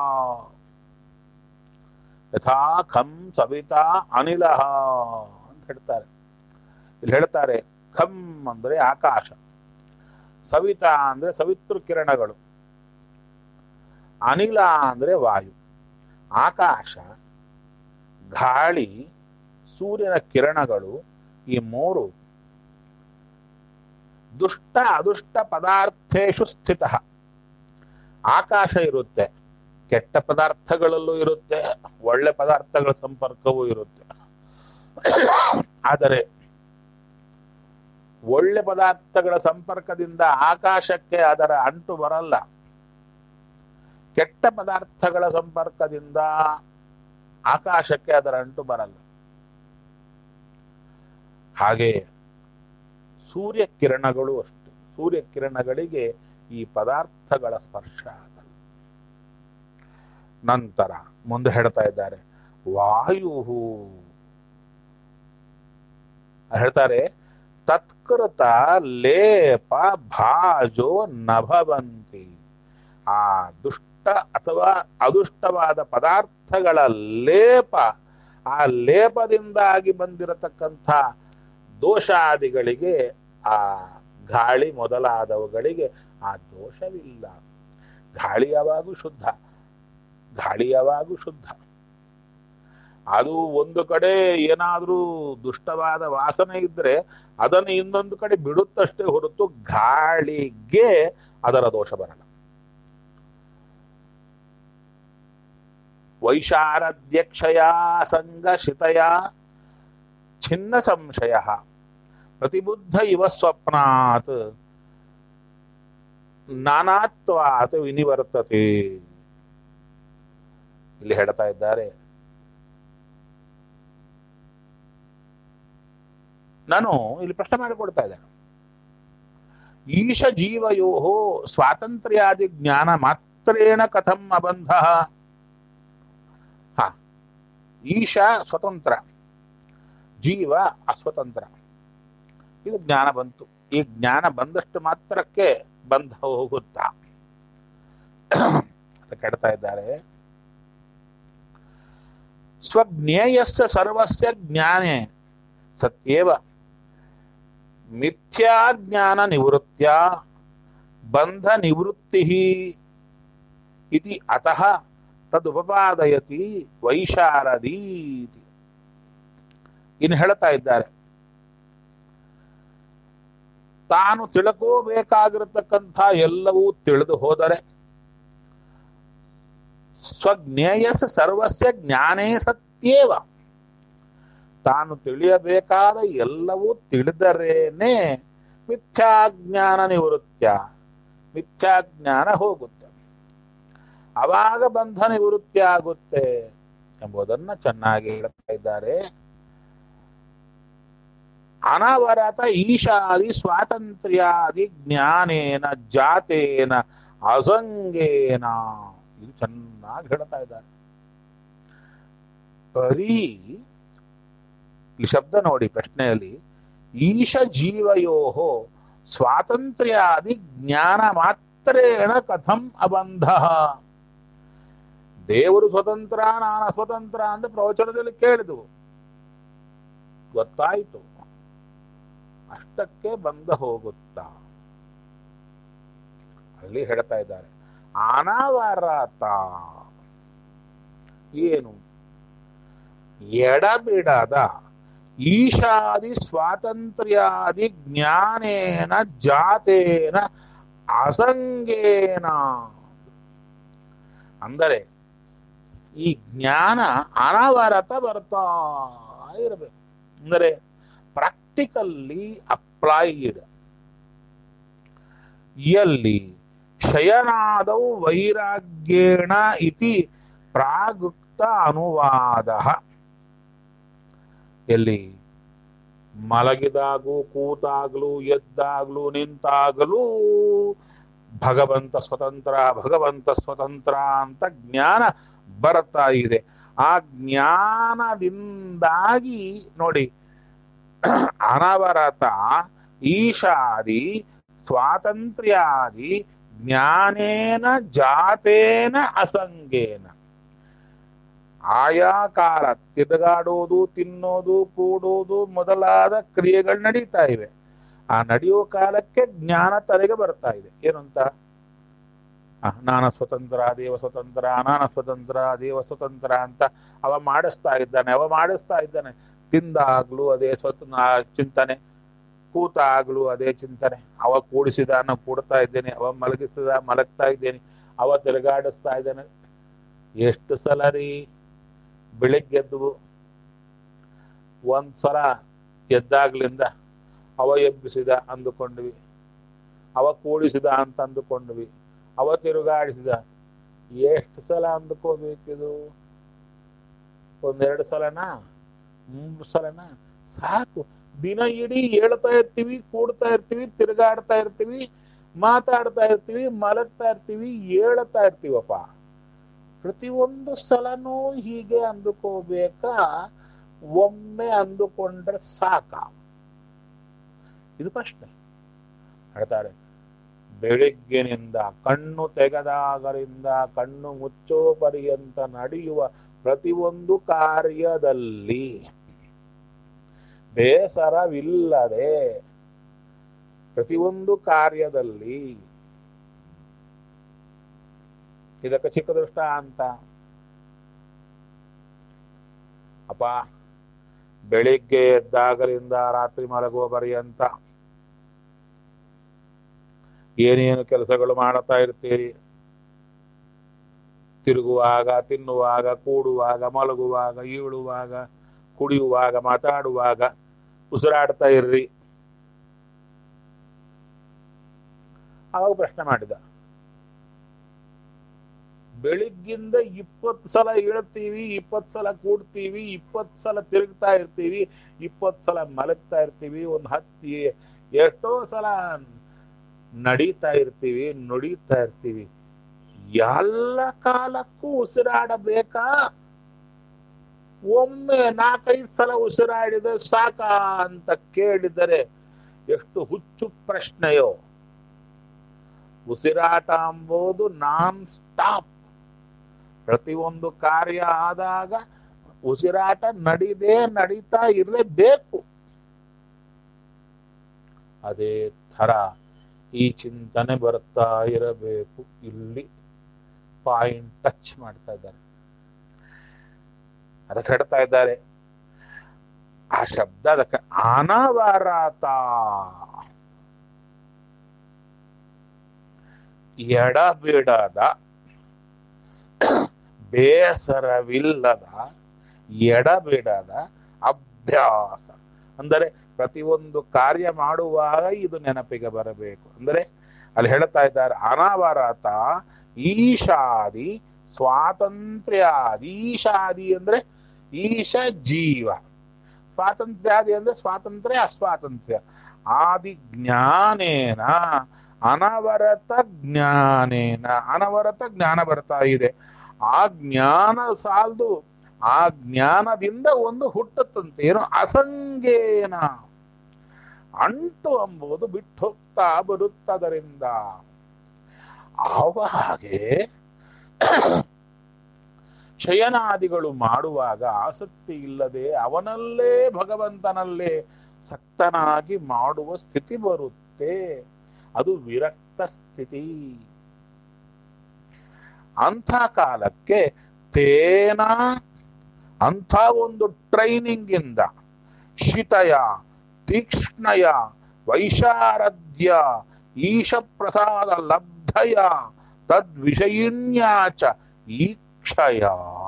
ಯಥಾ ಖಂ ಸವಿತಾ ಅನಿಲ ಅಂತ ಹೇಳ್ತಾರೆ ಇಲ್ಲಿ ಹೇಳ್ತಾರೆ ಖಂ ಅಂದ್ರೆ ಆಕಾಶ ಸವಿತಾ ಅಂದ್ರೆ ಸವಿತೃ ಕಿರಣಗಳು ಅನಿಲ ಅಂದ್ರೆ ವಾಯು ಆಕಾಶ ಗಾಳಿ ಸೂರ್ಯನ ಕಿರಣಗಳು ಈ ಮೂರು ದುಷ್ಟ ಅದೃಷ್ಟ ಪದಾರ್ಥೇಶು ಸ್ಥಿತ ಆಕಾಶ ಇರುತ್ತೆ ಕೆಟ್ಟ ಪದಾರ್ಥಗಳಲ್ಲೂ ಇರುತ್ತೆ ಒಳ್ಳೆ ಪದಾರ್ಥಗಳ ಸಂಪರ್ಕವೂ ಇರುತ್ತೆ ಆದರೆ ಒಳ್ಳೆ ಪದಾರ್ಥಗಳ ಸಂಪರ್ಕದಿಂದ ಆಕಾಶಕ್ಕೆ ಅದರ ಅಂಟು ಬರಲ್ಲ ಕೆಟ್ಟ ಪದಾರ್ಥಗಳ ಸಂಪರ್ಕದಿಂದ ಆಕಾಶಕ್ಕೆ ಅದರ ಅಂಟು ಬರಲ್ಲ ಹಾಗೆ ಸೂರ್ಯ ಕಿರಣಗಳು ಅಷ್ಟು ಸೂರ್ಯ ಕಿರಣಗಳಿಗೆ ಈ ಪದಾರ್ಥಗಳ ಸ್ಪರ್ಶ ಆಗಲ್ಲ ನಂತರ ಮುಂದೆ ಹೇಳ್ತಾ ಇದ್ದಾರೆ ವಾಯು ಹೇಳ್ತಾರೆ ತತ್ಕೃತ ಲೇಪ ಭಾಜೋ ನಭವಂತಿ ಆ ದುಷ್ಟ ಅಥವಾ ಅದುಷ್ಟವಾದ ಪದಾರ್ಥಗಳ ಲೇಪ ಆ ಲೇಪದಿಂದಾಗಿ ಬಂದಿರತಕ್ಕಂಥ ದೋಷಾದಿಗಳಿಗೆ ಆ ಗಾಳಿ ಮೊದಲಾದವುಗಳಿಗೆ ಆ ದೋಷವಿಲ್ಲ ಗಾಳಿ ಯಾವಾಗೂ ಶುದ್ಧ ಗಾಳಿ ಯಾವಾಗೂ ಶುದ್ಧ ಅದು ಒಂದು ಕಡೆ ಏನಾದ್ರೂ ದುಷ್ಟವಾದ ವಾಸನೆ ಇದ್ರೆ ಅದನ್ನು ಇನ್ನೊಂದು ಕಡೆ ಬಿಡುತ್ತಷ್ಟೇ ಹೊರತು ಗಾಳಿಗೆ ಅದರ ದೋಷ ಬರಲ್ಲ ವೈಶಾರಧ್ಯಕ್ಷಯ ಸಂಗಶಿತಯ ಛಿನ್ನ ಸಂಶಯ ಪ್ರತಿಬುದ್ಧ ಇವ ಸ್ವಪ್ನಾತ್ ನಾನಾತ್ವಾತ್ ವಿನಿವರ್ತತೆ ಇಲ್ಲಿ ಹೇಳ್ತಾ ಇದ್ದಾರೆ ನಾನು ಇಲ್ಲಿ ಪ್ರಶ್ನೆ ಮಾಡಿಕೊಡ್ತಾ ಇದ್ದೇನೆ ಈಶ ಜೀವಯೋ ಸ್ವಾತಂತ್ರ್ಯಾದಿ ಜ್ಞಾನ ಮಾತ್ರೇಣ ಕಥಂ ಅಬಂಧ ಹ ಈಶ ಸ್ವತಂತ್ರ ಜೀವ ಅಸ್ವತಂತ್ರ ಇದು ಜ್ಞಾನ ಬಂತು ಈ ಜ್ಞಾನ ಬಂದಷ್ಟು ಮಾತ್ರಕ್ಕೆ ಬಂಧ ಹೋಗುತ್ತಾ ಕೆಡ್ತಾ ಇದ್ದಾರೆ ಸ್ವಜ್ಞೇಯಸ್ಯ ಸರ್ವಸ್ಯ ಜ್ಞಾನೇ ಸತ್ಯೇವ ಮಿಥ್ಯಾಜ್ಞಾನ ನಿವೃತ್ಯ ಬಂಧ ನಿವೃತ್ತಿ ಇತಿ ಅತಃ ತದುಪಪಾದಯತಿ ವೈಶಾರದೀತಿ ಇನ್ನು ಹೇಳ್ತಾ ಇದ್ದಾರೆ ತಾನು ತಿಳ್ಕೋಬೇಕಾಗಿರತಕ್ಕಂಥ ಎಲ್ಲವೂ ತಿಳಿದು ಹೋದರೆ ಸ್ವಜ್ಞೇಯಸ್ ಸರ್ವಸ್ಯ ಜ್ಞಾನೇ ಸತ್ಯೇವ ತಾನು ತಿಳಿಯಬೇಕಾದ ಎಲ್ಲವೂ ತಿಳಿದರೇನೆ ಮಿಥ್ಯಾಜ್ಞಾನ ನಿವೃತ್ಯ ಮಿಥ್ಯಾಜ್ಞಾನ ಹೋಗುತ್ತೆ ಅವಾಗ ಬಂಧ ನಿವೃತ್ತಿ ಆಗುತ್ತೆ ಎಂಬುದನ್ನ ಚೆನ್ನಾಗಿ ಹೇಳ್ತಾ ಇದ್ದಾರೆ ಅನವರತ ಈಶಾದಿ ಸ್ವಾತಂತ್ರ್ಯಾದಿ ಜ್ಞಾನೇನ ಜಾತೇನ ಅಸಂಗೇನ ಇದು ಚೆನ್ನಾಗಿ ಹೇಳ್ತಾ ಇದ್ದಾರೆ ಬರೀ ಈ ಶಬ್ದ ನೋಡಿ ಪ್ರಶ್ನೆಯಲ್ಲಿ ಈಶ ಜೀವಯೋ ಸ್ವಾತಂತ್ರ್ಯಾದಿ ಜ್ಞಾನ ಮಾತ್ರೇಣ ಕಥಂ ಅಬಂಧ ದೇವರು ಸ್ವತಂತ್ರ ನಾನು ಅಸ್ವತಂತ್ರ ಅಂತ ಪ್ರವಚನದಲ್ಲಿ ಕೇಳಿದ್ವು ಗೊತ್ತಾಯಿತು ಅಷ್ಟಕ್ಕೆ ಬಂದ ಹೋಗುತ್ತಾ ಅಲ್ಲಿ ಹೇಳ್ತಾ ಇದ್ದಾರೆ ಅನವರತ ಏನು ಎಡಬಿಡದ ಈಶಾದಿ ಸ್ವಾತಂತ್ರ್ಯಾದಿ ಜ್ಞಾನೇನ ಜಾತೇನ ಅಸಂಗೇನ ಅಂದರೆ ಈ ಜ್ಞಾನ ಅನವರತ ಬರ್ತಾ ಇರಬೇಕು ಅಂದರೆ ಪ್ರಾಕ್ಟಿಕಲ್ಲಿ ಅಪ್ಲೈಡ್ ಎಲ್ಲಿ ಶಯನಾದೌ ವೈರಾಗ್ಯೇಣ ಇತಿ ಪ್ರಾಗುಕ್ತ ಅನುವಾದ ಎಲ್ಲಿ ಮಲಗಿದಾಗೂ ಕೂತಾಗ್ಲೂ ಎದ್ದಾಗ್ಲೂ ನಿಂತಾಗಲೂ ಭಗವಂತ ಸ್ವತಂತ್ರ ಭಗವಂತ ಸ್ವತಂತ್ರ ಅಂತ ಜ್ಞಾನ ಬರ್ತಾ ಇದೆ ಆ ಜ್ಞಾನದಿಂದಾಗಿ ನೋಡಿ ಅನವರತ ಈಶಾದಿ ಸ್ವಾತಂತ್ರ್ಯಾದಿ ಜ್ಞಾನೇನ ಜಾತೇನ ಅಸಂಗೇನ ಆಯಾ ಕಾಲ ತಿರುಗಾಡೋದು ತಿನ್ನೋದು ಕೂಡೋದು ಮೊದಲಾದ ಕ್ರಿಯೆಗಳು ನಡೀತಾ ಇವೆ ಆ ನಡೆಯುವ ಕಾಲಕ್ಕೆ ಜ್ಞಾನ ತಲೆಗೆ ಬರ್ತಾ ಇದೆ ಏನು ಅಂತ ಆ, ನಾನ ಸ್ವತಂತ್ರ ದೇವ ಸ್ವತಂತ್ರ ನಾನ ಸ್ವತಂತ್ರ ದೇವ ಸ್ವತಂತ್ರ ಅಂತ ಅವ ಮಾಡಿಸ್ತಾ ಇದ್ದಾನೆ ಅವ ಮಾಡಿಸ್ತಾ ಇದ್ದಾನೆ ತಿಂದಾಗ್ಲೂ ಅದೇ ಸ್ವತ ಚಿಂತನೆ ಕೂತಾಗ್ಲೂ ಅದೇ ಚಿಂತನೆ ಅವ ಕೂಡಿಸಿದ ನಾನು ಕೂಡ್ತಾ ಇದ್ದೇನೆ ಅವ ಮಲಗಿಸಿದ ಮಲಗ್ತಾ ಇದ್ದೇನೆ ಅವ ತಿರುಗಾಡಿಸ್ತಾ ಇದ್ದಾನೆ ಎಷ್ಟು ಸಲ ರೀ ಬೆಳಿಗ್ಗೆದ್ದು ಒಂದ್ಸಲ ಎದ್ದಾಗ್ಲಿಂದ ಅವ ಎಬ್ಬಿಸಿದ ಅಂದುಕೊಂಡ್ವಿ ಅವ ಕೂಡಿಸಿದ ಅಂತ ಅಂದುಕೊಂಡ್ವಿ ಅವ ತಿರುಗಾಡಿಸಿದ ಎಷ್ಟು ಸಲ ಅಂದುಕೋಬೇಕಿದು ಒಂದೆರಡು ಸಲನಾ ಮೂರು ಸಲನಾ ಸಾಕು ದಿನ ಇಡೀ ಹೇಳ್ತಾ ಇರ್ತೀವಿ ಕೂಡ್ತಾ ಇರ್ತೀವಿ ತಿರುಗಾಡ್ತಾ ಇರ್ತೀವಿ ಮಾತಾಡ್ತಾ ಇರ್ತೀವಿ ಮಲಗ್ತಾ ಇರ್ತೀವಿ ಹೇಳ್ತಾ ಇರ್ತೀವಪ್ಪ ಪ್ರತಿಯೊಂದು ಸಲನೂ ಹೀಗೆ ಅಂದುಕೋಬೇಕಾ ಒಮ್ಮೆ ಅಂದುಕೊಂಡ್ರೆ ಸಾಕ ಇದು ಪ್ರಶ್ನೆ ಹೇಳ್ತಾರೆ ಬೆಳಿಗ್ಗಿನಿಂದ ಕಣ್ಣು ತೆಗೆದಾಗರಿಂದ ಕಣ್ಣು ಮುಚ್ಚೋ ಪರ್ಯಂತ ನಡೆಯುವ ಪ್ರತಿಯೊಂದು ಕಾರ್ಯದಲ್ಲಿ ಬೇಸರವಿಲ್ಲದೆ ಪ್ರತಿಯೊಂದು ಕಾರ್ಯದಲ್ಲಿ ಇದಕ್ಕೆ ಚಿಕ್ಕ ದೃಷ್ಟ ಅಂತ ಅಪ್ಪ ಬೆಳಿಗ್ಗೆ ಎದ್ದಾಗಲಿಂದ ರಾತ್ರಿ ಮಲಗುವ ಪರ್ಯಂತ ಏನೇನು ಕೆಲಸಗಳು ಮಾಡುತ್ತಾ ಇರ್ತೀರಿ ತಿರುಗುವಾಗ ತಿನ್ನುವಾಗ ಕೂಡುವಾಗ ಮಲಗುವಾಗ ಈಳುವಾಗ ಕುಡಿಯುವಾಗ ಮಾತಾಡುವಾಗ ಉಸಿರಾಡ್ತಾ ಇರ್ರಿ ಆವಾಗ ಪ್ರಶ್ನೆ ಮಾಡಿದ ಬೆಳಿಗ್ಗಿಂದ ಇಪ್ಪತ್ತು ಸಲ ಹೇಳ್ತೀವಿ ಇಪ್ಪತ್ತು ಸಲ ಕೂಡ್ತೀವಿ ಇಪ್ಪತ್ತು ಸಲ ತಿರುಗ್ತಾ ಇರ್ತೀವಿ ಇಪ್ಪತ್ತು ಸಲ ಮಲಗ್ತಾ ಇರ್ತೀವಿ ಒಂದು ಹತ್ತಿ ಎಷ್ಟೋ ಸಲ ನಡೀತಾ ಇರ್ತೀವಿ ನುಡಿತಾ ಇರ್ತೀವಿ ಎಲ್ಲ ಕಾಲಕ್ಕೂ ಉಸಿರಾಡಬೇಕಾ ಒಮ್ಮೆ ನಾಲ್ಕೈದು ಸಲ ಉಸಿರಾಡಿದ ಸಾಕ ಅಂತ ಕೇಳಿದರೆ ಎಷ್ಟು ಹುಚ್ಚು ಪ್ರಶ್ನೆಯೋ ಉಸಿರಾಟ ಎಂಬುದು ನಾನ್ ಸ್ಟಾಪ್ ಪ್ರತಿಯೊಂದು ಕಾರ್ಯ ಆದಾಗ ಉಸಿರಾಟ ನಡಿದೇ ನಡೀತಾ ಇರಲೇಬೇಕು ಅದೇ ಥರ ಈ ಚಿಂತನೆ ಬರ್ತಾ ಇರಬೇಕು ಇಲ್ಲಿ ಪಾಯಿಂಟ್ ಟಚ್ ಮಾಡ್ತಾ ಇದ್ದಾರೆ ಅದಕ್ಕೆ ಹೇಳ್ತಾ ಇದ್ದಾರೆ ಆ ಶಬ್ದ ಅದಕ್ಕೆ ಅನವರತ ಎಡಬಿಡದ ಬೇಸರವಿಲ್ಲದ ಎಡಬಿಡದ ಅಭ್ಯಾಸ ಅಂದರೆ ಪ್ರತಿಯೊಂದು ಕಾರ್ಯ ಮಾಡುವಾಗ ಇದು ನೆನಪಿಗೆ ಬರಬೇಕು ಅಂದರೆ ಅಲ್ಲಿ ಹೇಳ್ತಾ ಇದ್ದಾರೆ ಅನವರತ ಈಶಾದಿ ಸ್ವಾತಂತ್ರ್ಯಾದಿ ಈಶಾದಿ ಅಂದ್ರೆ ಈಶ ಜೀವ ಸ್ವಾತಂತ್ರ್ಯಾದಿ ಅಂದ್ರೆ ಸ್ವಾತಂತ್ರ್ಯ ಅಸ್ವಾತಂತ್ರ್ಯ ಆದಿ ಜ್ಞಾನೇನ ಅನವರತ ಜ್ಞಾನೇನ ಅನವರತ ಜ್ಞಾನ ಬರ್ತಾ ಇದೆ ಆ ಜ್ಞಾನ ಸಾಲದು ಆ ಜ್ಞಾನದಿಂದ ಒಂದು ಹುಟ್ಟುತ್ತಂತೆ ಏನು ಅಸಂಗೇನ ಅಂಟು ಎಂಬುದು ಬಿಟ್ಟು ಹೋಗ್ತಾ ಬರುತ್ತದರಿಂದ ಆವಾಗೆ ಶಯನಾದಿಗಳು ಮಾಡುವಾಗ ಆಸಕ್ತಿ ಇಲ್ಲದೆ ಅವನಲ್ಲೇ ಭಗವಂತನಲ್ಲೇ ಸಕ್ತನಾಗಿ ಮಾಡುವ ಸ್ಥಿತಿ ಬರುತ್ತೆ ಅದು ವಿರಕ್ತ ಸ್ಥಿತಿ ಅಂಥ ಕಾಲಕ್ಕೆ ತೇನ ಅಂಥ ಒಂದು ಟ್ರೈನಿಂಗ್ ಇಂದ ಶಿತಯ ತೀಕ್ಷ್ಣಯ ವೈಶಾರದ್ಯ ಈಶ ಪ್ರಸಾದ ಲಬ್ಧಯ ತದ್ವಿಷಯಿನ್ಯಾಚ ಈಕ್ಷಯ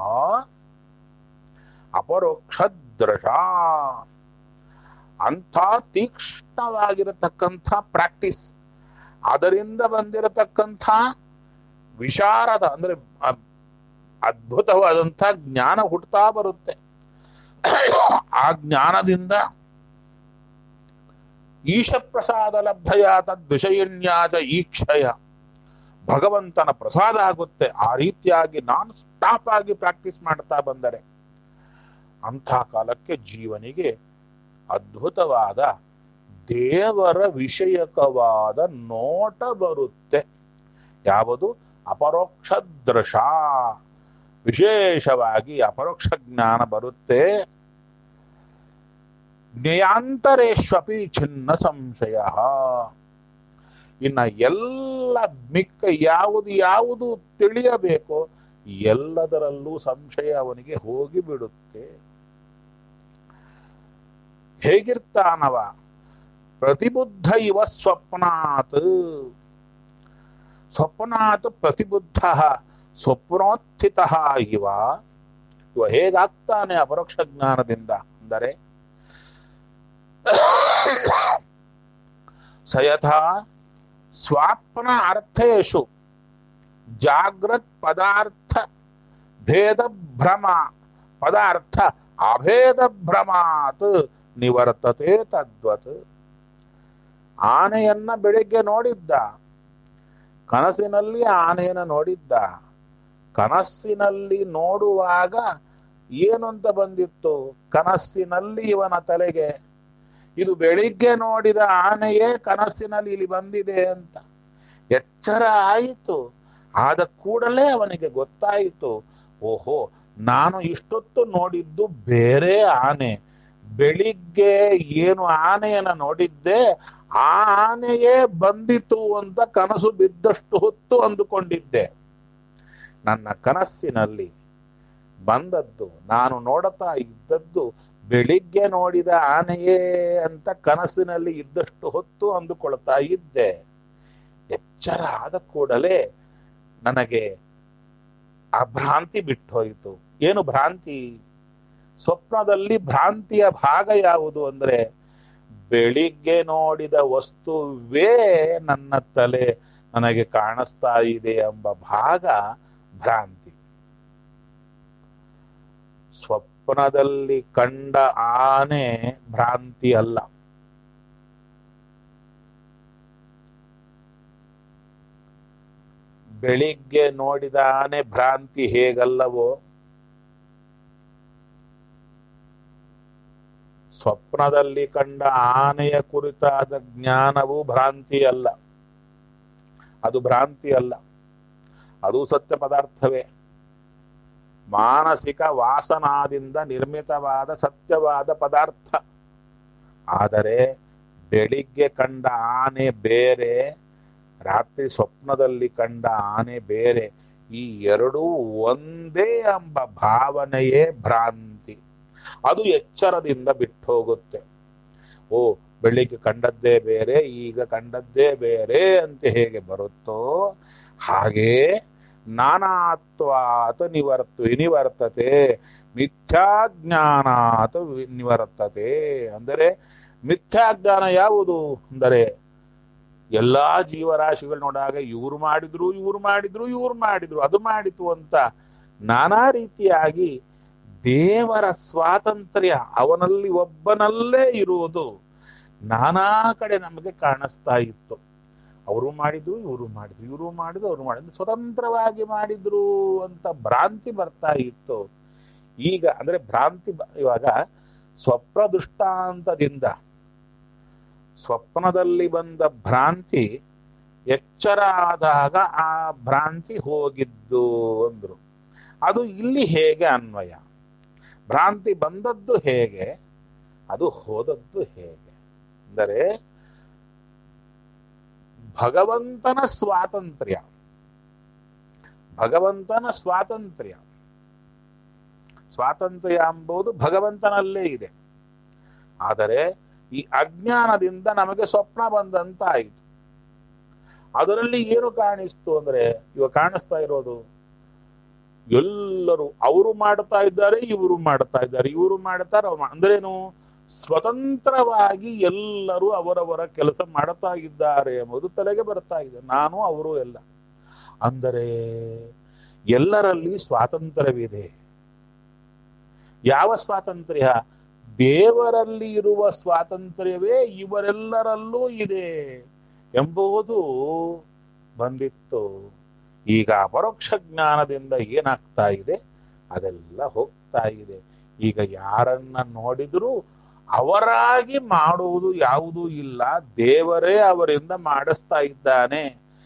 ಅಪರೋಕ್ಷದೃಶ ಅಂಥ ತೀಕ್ಷ್ಣವಾಗಿರತಕ್ಕಂಥ ಪ್ರಾಕ್ಟೀಸ್ ಅದರಿಂದ ಬಂದಿರತಕ್ಕಂಥ ವಿಶಾರದ ಅಂದ್ರೆ ಅ- ಅದ್ಭುತವಾದಂಥ ಜ್ಞಾನ ಹುಟ್ಟುತ್ತಾ ಬರುತ್ತೆ ಆ ಜ್ಞಾನದಿಂದ ಈಶ ಪ್ರಸಾದ ಲಬ್ಧಯ ತದ್ವಿಷಯಣ್ಯಾದ ಈಕ್ಷಯ ಭಗವಂತನ ಪ್ರಸಾದ ಆಗುತ್ತೆ ಆ ರೀತಿಯಾಗಿ ನಾನ್ ಸ್ಟಾಪ್ ಆಗಿ ಪ್ರಾಕ್ಟೀಸ್ ಮಾಡ್ತಾ ಬಂದರೆ ಅಂಥ ಕಾಲಕ್ಕೆ ಜೀವನಿಗೆ ಅದ್ಭುತವಾದ ದೇವರ ವಿಷಯಕವಾದ ನೋಟ ಬರುತ್ತೆ ಯಾವುದು ಅಪರೋಕ್ಷ ದೃಶ ವಿಶೇಷವಾಗಿ ಅಪರೋಕ್ಷ ಜ್ಞಾನ ಬರುತ್ತೆ ಜ್ಞೇಯಾಂತರೇಶ್ವಪಿ ಚಿನ್ನ ಸಂಶಯ ಇನ್ನ ಎಲ್ಲ ಮಿಕ್ಕ ಯಾವುದು ಯಾವುದು ತಿಳಿಯಬೇಕೋ ಎಲ್ಲದರಲ್ಲೂ ಸಂಶಯ ಅವನಿಗೆ ಹೋಗಿ ಬಿಡುತ್ತೆ ಹೇಗಿರ್ತಾನವ ಪ್ರತಿಬುದ್ಧ ಇವ ಸ್ವಪ್ನಾತ್ ಸ್ವಪ್ನಾತ್ ಪ್ರತಿಬುದ್ಧ ಸ್ವಪ್ನೋತ್ಥಿತ ಇವ ಇವ ಹೇಗಾಗ್ತಾನೆ ಅಪರೋಕ್ಷ ಜ್ಞಾನದಿಂದ ಅಂದರೆ ಸಯಥಾ ಸ್ವಾಪ್ನ ಅರ್ಥೇಶು ಜಾಗ್ರತ್ ಪದಾರ್ಥ ಭೇದ ಭ್ರಮ ಪದಾರ್ಥ ಅಭೇದ ಭ್ರಮಾತ್ ನಿವರ್ತತೆ ತದ್ವತ್ ಆನೆಯನ್ನ ಬೆಳಿಗ್ಗೆ ನೋಡಿದ್ದ ಕನಸಿನಲ್ಲಿ ಆನೆಯನ್ನ ನೋಡಿದ್ದ ಕನಸಿನಲ್ಲಿ ನೋಡುವಾಗ ಏನು ಅಂತ ಬಂದಿತ್ತು ಕನಸಿನಲ್ಲಿ ಇವನ ತಲೆಗೆ ಇದು ಬೆಳಿಗ್ಗೆ ನೋಡಿದ ಆನೆಯೇ ಕನಸಿನಲ್ಲಿ ಇಲ್ಲಿ ಬಂದಿದೆ ಅಂತ ಎಚ್ಚರ ಆಯಿತು ಆದ ಕೂಡಲೇ ಅವನಿಗೆ ಗೊತ್ತಾಯಿತು ಓಹೋ ನಾನು ಇಷ್ಟೊತ್ತು ನೋಡಿದ್ದು ಬೇರೆ ಆನೆ ಬೆಳಿಗ್ಗೆ ಏನು ಆನೆಯನ್ನ ನೋಡಿದ್ದೆ ಆ ಆನೆಯೇ ಬಂದಿತು ಅಂತ ಕನಸು ಬಿದ್ದಷ್ಟು ಹೊತ್ತು ಅಂದುಕೊಂಡಿದ್ದೆ ನನ್ನ ಕನಸಿನಲ್ಲಿ ಬಂದದ್ದು ನಾನು ನೋಡುತ್ತಾ ಇದ್ದದ್ದು ಬೆಳಿಗ್ಗೆ ನೋಡಿದ ಆನೆಯೇ ಅಂತ ಕನಸಿನಲ್ಲಿ ಇದ್ದಷ್ಟು ಹೊತ್ತು ಅಂದುಕೊಳ್ತಾ ಇದ್ದೆ ಎಚ್ಚರ ಆದ ಕೂಡಲೇ ನನಗೆ ಆ ಭ್ರಾಂತಿ ಬಿಟ್ಟು ಹೋಯಿತು ಏನು ಭ್ರಾಂತಿ ಸ್ವಪ್ನದಲ್ಲಿ ಭ್ರಾಂತಿಯ ಭಾಗ ಯಾವುದು ಅಂದ್ರೆ ಬೆಳಿಗ್ಗೆ ನೋಡಿದ ವಸ್ತುವೇ ನನ್ನ ತಲೆ ನನಗೆ ಕಾಣಿಸ್ತಾ ಇದೆ ಎಂಬ ಭಾಗ ಭ್ರಾಂತಿ ಸ್ವಪ್ನದಲ್ಲಿ ಕಂಡ ಆನೆ ಭ್ರಾಂತಿ ಅಲ್ಲ ಬೆಳಿಗ್ಗೆ ನೋಡಿದ ಆನೆ ಭ್ರಾಂತಿ ಹೇಗಲ್ಲವೋ ಸ್ವಪ್ನದಲ್ಲಿ ಕಂಡ ಆನೆಯ ಕುರಿತಾದ ಜ್ಞಾನವು ಭ್ರಾಂತಿ ಅಲ್ಲ ಅದು ಭ್ರಾಂತಿ ಅಲ್ಲ ಅದು ಸತ್ಯ ಪದಾರ್ಥವೇ ಮಾನಸಿಕ ವಾಸನಾದಿಂದ ನಿರ್ಮಿತವಾದ ಸತ್ಯವಾದ ಪದಾರ್ಥ ಆದರೆ ಬೆಳಿಗ್ಗೆ ಕಂಡ ಆನೆ ಬೇರೆ ರಾತ್ರಿ ಸ್ವಪ್ನದಲ್ಲಿ ಕಂಡ ಆನೆ ಬೇರೆ ಈ ಎರಡೂ ಒಂದೇ ಎಂಬ ಭಾವನೆಯೇ ಭ್ರಾಂತಿ ಅದು ಎಚ್ಚರದಿಂದ ಬಿಟ್ಟು ಹೋಗುತ್ತೆ ಓ ಬೆಳಿಗ್ಗೆ ಕಂಡದ್ದೇ ಬೇರೆ ಈಗ ಕಂಡದ್ದೇ ಬೇರೆ ಅಂತ ಹೇಗೆ ಬರುತ್ತೋ ಹಾಗೇ ನಾನಾತ್ವಾತ ನಿವರ್ತು ನಿವರ್ತತೆ ಮಿಥ್ಯಾಜ್ಞಾನಾತ ನಿವರ್ತತೆ ಅಂದರೆ ಮಿಥ್ಯಾಜ್ಞಾನ ಯಾವುದು ಅಂದರೆ ಎಲ್ಲಾ ಜೀವರಾಶಿಗಳು ನೋಡಾಗ ಇವ್ರು ಮಾಡಿದ್ರು ಇವ್ರು ಮಾಡಿದ್ರು ಇವ್ರು ಮಾಡಿದ್ರು ಅದು ಮಾಡಿತು ಅಂತ ನಾನಾ ರೀತಿಯಾಗಿ ದೇವರ ಸ್ವಾತಂತ್ರ್ಯ ಅವನಲ್ಲಿ ಒಬ್ಬನಲ್ಲೇ ಇರುವುದು ನಾನಾ ಕಡೆ ನಮಗೆ ಕಾಣಿಸ್ತಾ ಇತ್ತು ಅವರು ಮಾಡಿದ್ರು ಇವರು ಮಾಡಿದ್ರು ಇವರು ಮಾಡಿದ್ರು ಅವರು ಮಾಡಿದ್ರು ಸ್ವತಂತ್ರವಾಗಿ ಮಾಡಿದ್ರು ಅಂತ ಭ್ರಾಂತಿ ಬರ್ತಾ ಇತ್ತು ಈಗ ಅಂದ್ರೆ ಭ್ರಾಂತಿ ಬ- ಇವಾಗ ಸ್ವಪ್ನ ದೃಷ್ಟಾಂತದಿಂದ ಸ್ವಪ್ನದಲ್ಲಿ ಬಂದ ಭ್ರಾಂತಿ ಎಚ್ಚರ ಆದಾಗ ಆ ಭ್ರಾಂತಿ ಹೋಗಿದ್ದು ಅಂದ್ರು ಅದು ಇಲ್ಲಿ ಹೇಗೆ ಅನ್ವಯ ಭ್ರಾಂತಿ ಬಂದದ್ದು ಹೇಗೆ ಅದು ಹೋದದ್ದು ಹೇಗೆ ಅಂದರೆ ಭಗವಂತನ ಸ್ವಾತಂತ್ರ್ಯ ಭಗವಂತನ ಸ್ವಾತಂತ್ರ್ಯ ಸ್ವಾತಂತ್ರ್ಯ ಎಂಬುದು ಭಗವಂತನಲ್ಲೇ ಇದೆ ಆದರೆ ಈ ಅಜ್ಞಾನದಿಂದ ನಮಗೆ ಸ್ವಪ್ನ ಬಂದಂತ ಆಯಿತು ಅದರಲ್ಲಿ ಏನು ಕಾಣಿಸ್ತು ಅಂದ್ರೆ ಇವಾಗ ಕಾಣಿಸ್ತಾ ಇರೋದು ಎಲ್ಲರೂ ಅವರು ಮಾಡ್ತಾ ಇದ್ದಾರೆ ಇವರು ಮಾಡ್ತಾ ಇದ್ದಾರೆ ಇವರು ಮಾಡ್ತಾರೆ ಅವ್ರು ಮಾ- ಅಂದ್ರೇನು ಸ್ವತಂತ್ರವಾಗಿ ಎಲ್ಲರೂ ಅವರವರ ಕೆಲಸ ಮಾಡ್ತಾ ಇದ್ದಾರೆ ಎಂಬುದು ತಲೆಗೆ ಬರ್ತಾ ಇದೆ ನಾನು ಅವರು ಎಲ್ಲ ಅಂದರೆ ಎಲ್ಲರಲ್ಲಿ ಸ್ವಾತಂತ್ರ್ಯವಿದೆ ಯಾವ ಸ್ವಾತಂತ್ರ್ಯ ದೇವರಲ್ಲಿ ಇರುವ ಸ್ವಾತಂತ್ರ್ಯವೇ ಇವರೆಲ್ಲರಲ್ಲೂ ಇದೆ ಎಂಬುದು ಬಂದಿತ್ತು ಈಗ ಪರೋಕ್ಷ ಜ್ಞಾನದಿಂದ ಏನಾಗ್ತಾ ಇದೆ ಅದೆಲ್ಲ ಹೋಗ್ತಾ ಇದೆ ಈಗ ಯಾರನ್ನ ನೋಡಿದರೂ ಅವರಾಗಿ ಮಾಡುವುದು ಯಾವುದೂ ಇಲ್ಲ ದೇವರೇ ಅವರಿಂದ ಮಾಡಿಸ್ತಾ ಇದ್ದಾನೆ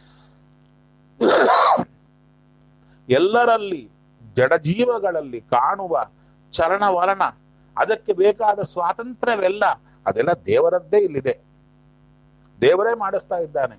ಎಲ್ಲರಲ್ಲಿ ಜಡಜೀವಗಳಲ್ಲಿ ಕಾಣುವ ಚಲನವಲನ ಅದಕ್ಕೆ ಬೇಕಾದ ಸ್ವಾತಂತ್ರ್ಯವೆಲ್ಲ ಅದೆಲ್ಲ ದೇವರದ್ದೇ ಇಲ್ಲಿದೆ ದೇವರೇ ಮಾಡಿಸ್ತಾ ಇದ್ದಾನೆ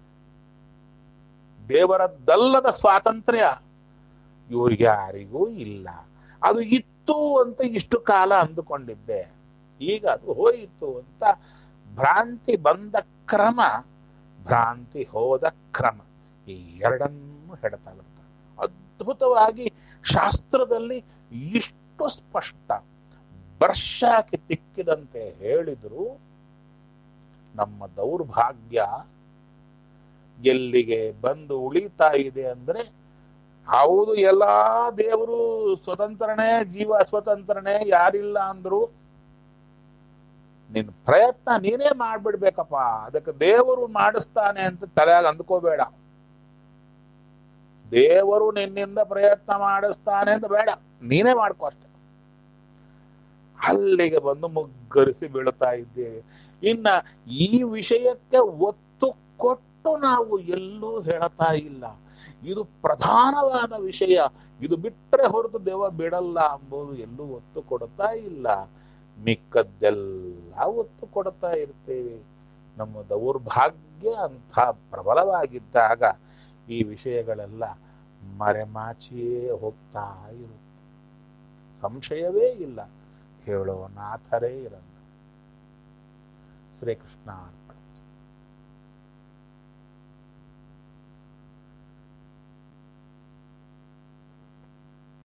ದೇವರದ್ದಲ್ಲದ ಸ್ವಾತಂತ್ರ್ಯ ಇವ್ರಿಗೆ ಯಾರಿಗೂ ಇಲ್ಲ ಅದು ಇತ್ತು ಅಂತ ಇಷ್ಟು ಕಾಲ ಅಂದುಕೊಂಡಿದ್ದೆ ಈಗ ಅದು ಹೋಯಿತು ಅಂತ ಭ್ರಾಂತಿ ಬಂದ ಕ್ರಮ ಭ್ರಾಂತಿ ಹೋದ ಕ್ರಮ ಈ ಎರಡನ್ನೂ ಹೇಳ್ತಾ ಬರ್ತಾರೆ ಅದ್ಭುತವಾಗಿ ಶಾಸ್ತ್ರದಲ್ಲಿ ಇಷ್ಟು ಸ್ಪಷ್ಟ ವರ್ಷಕ್ಕೆ ತಿಕ್ಕಿದಂತೆ ಹೇಳಿದ್ರು ನಮ್ಮ ದೌರ್ಭಾಗ್ಯ ಎಲ್ಲಿಗೆ ಬಂದು ಉಳಿತಾ ಇದೆ ಅಂದ್ರೆ ಹೌದು ಎಲ್ಲಾ ದೇವರು ಸ್ವತಂತ್ರನೇ ಜೀವ ಸ್ವತಂತ್ರನೇ ಯಾರಿಲ್ಲ ಅಂದ್ರು ನಿನ್ ಪ್ರಯತ್ನ ನೀನೇ ಮಾಡ್ಬಿಡ್ಬೇಕಪ್ಪ ಅದಕ್ಕೆ ದೇವರು ಮಾಡಿಸ್ತಾನೆ ಅಂತ ತಲೆಯಾಗ ಅಂದ್ಕೋಬೇಡ ದೇವರು ನಿನ್ನಿಂದ ಪ್ರಯತ್ನ ಮಾಡಿಸ್ತಾನೆ ಅಂತ ಬೇಡ ನೀನೇ ಮಾಡ್ಕೋ ಅಷ್ಟೆ ಅಲ್ಲಿಗೆ ಬಂದು ಮುಗ್ಗರಿಸಿ ಬೀಳ್ತಾ ಇದ್ದೇವೆ ಇನ್ನ ಈ ವಿಷಯಕ್ಕೆ ಒತ್ತು ಕೊಟ್ಟು ನಾವು ಎಲ್ಲೂ ಹೇಳ್ತಾ ಇಲ್ಲ ಇದು ಪ್ರಧಾನವಾದ ವಿಷಯ ಇದು ಬಿಟ್ಟರೆ ಹೊರತು ದೇವ ಬಿಡಲ್ಲ ಎಂಬುದು ಎಲ್ಲೂ ಒತ್ತು ಕೊಡ್ತಾ ಇಲ್ಲ ಮಿಕ್ಕದ್ದೆಲ್ಲ ಒತ್ತು ಕೊಡ್ತಾ ಇರ್ತೇವೆ ನಮ್ಮ ದೌರ್ಭಾಗ್ಯ ಅಂಥ ಪ್ರಬಲವಾಗಿದ್ದಾಗ ಈ ವಿಷಯಗಳೆಲ್ಲ ಮರೆಮಾಚಿಯೇ ಹೋಗ್ತಾ ಇರುತ್ತೆ ಸಂಶಯವೇ ಇಲ್ಲ ಹೇಳೋ ನಾಥರೇ ಇರಲ್ಲ ಶ್ರೀಕೃಷ್ಣ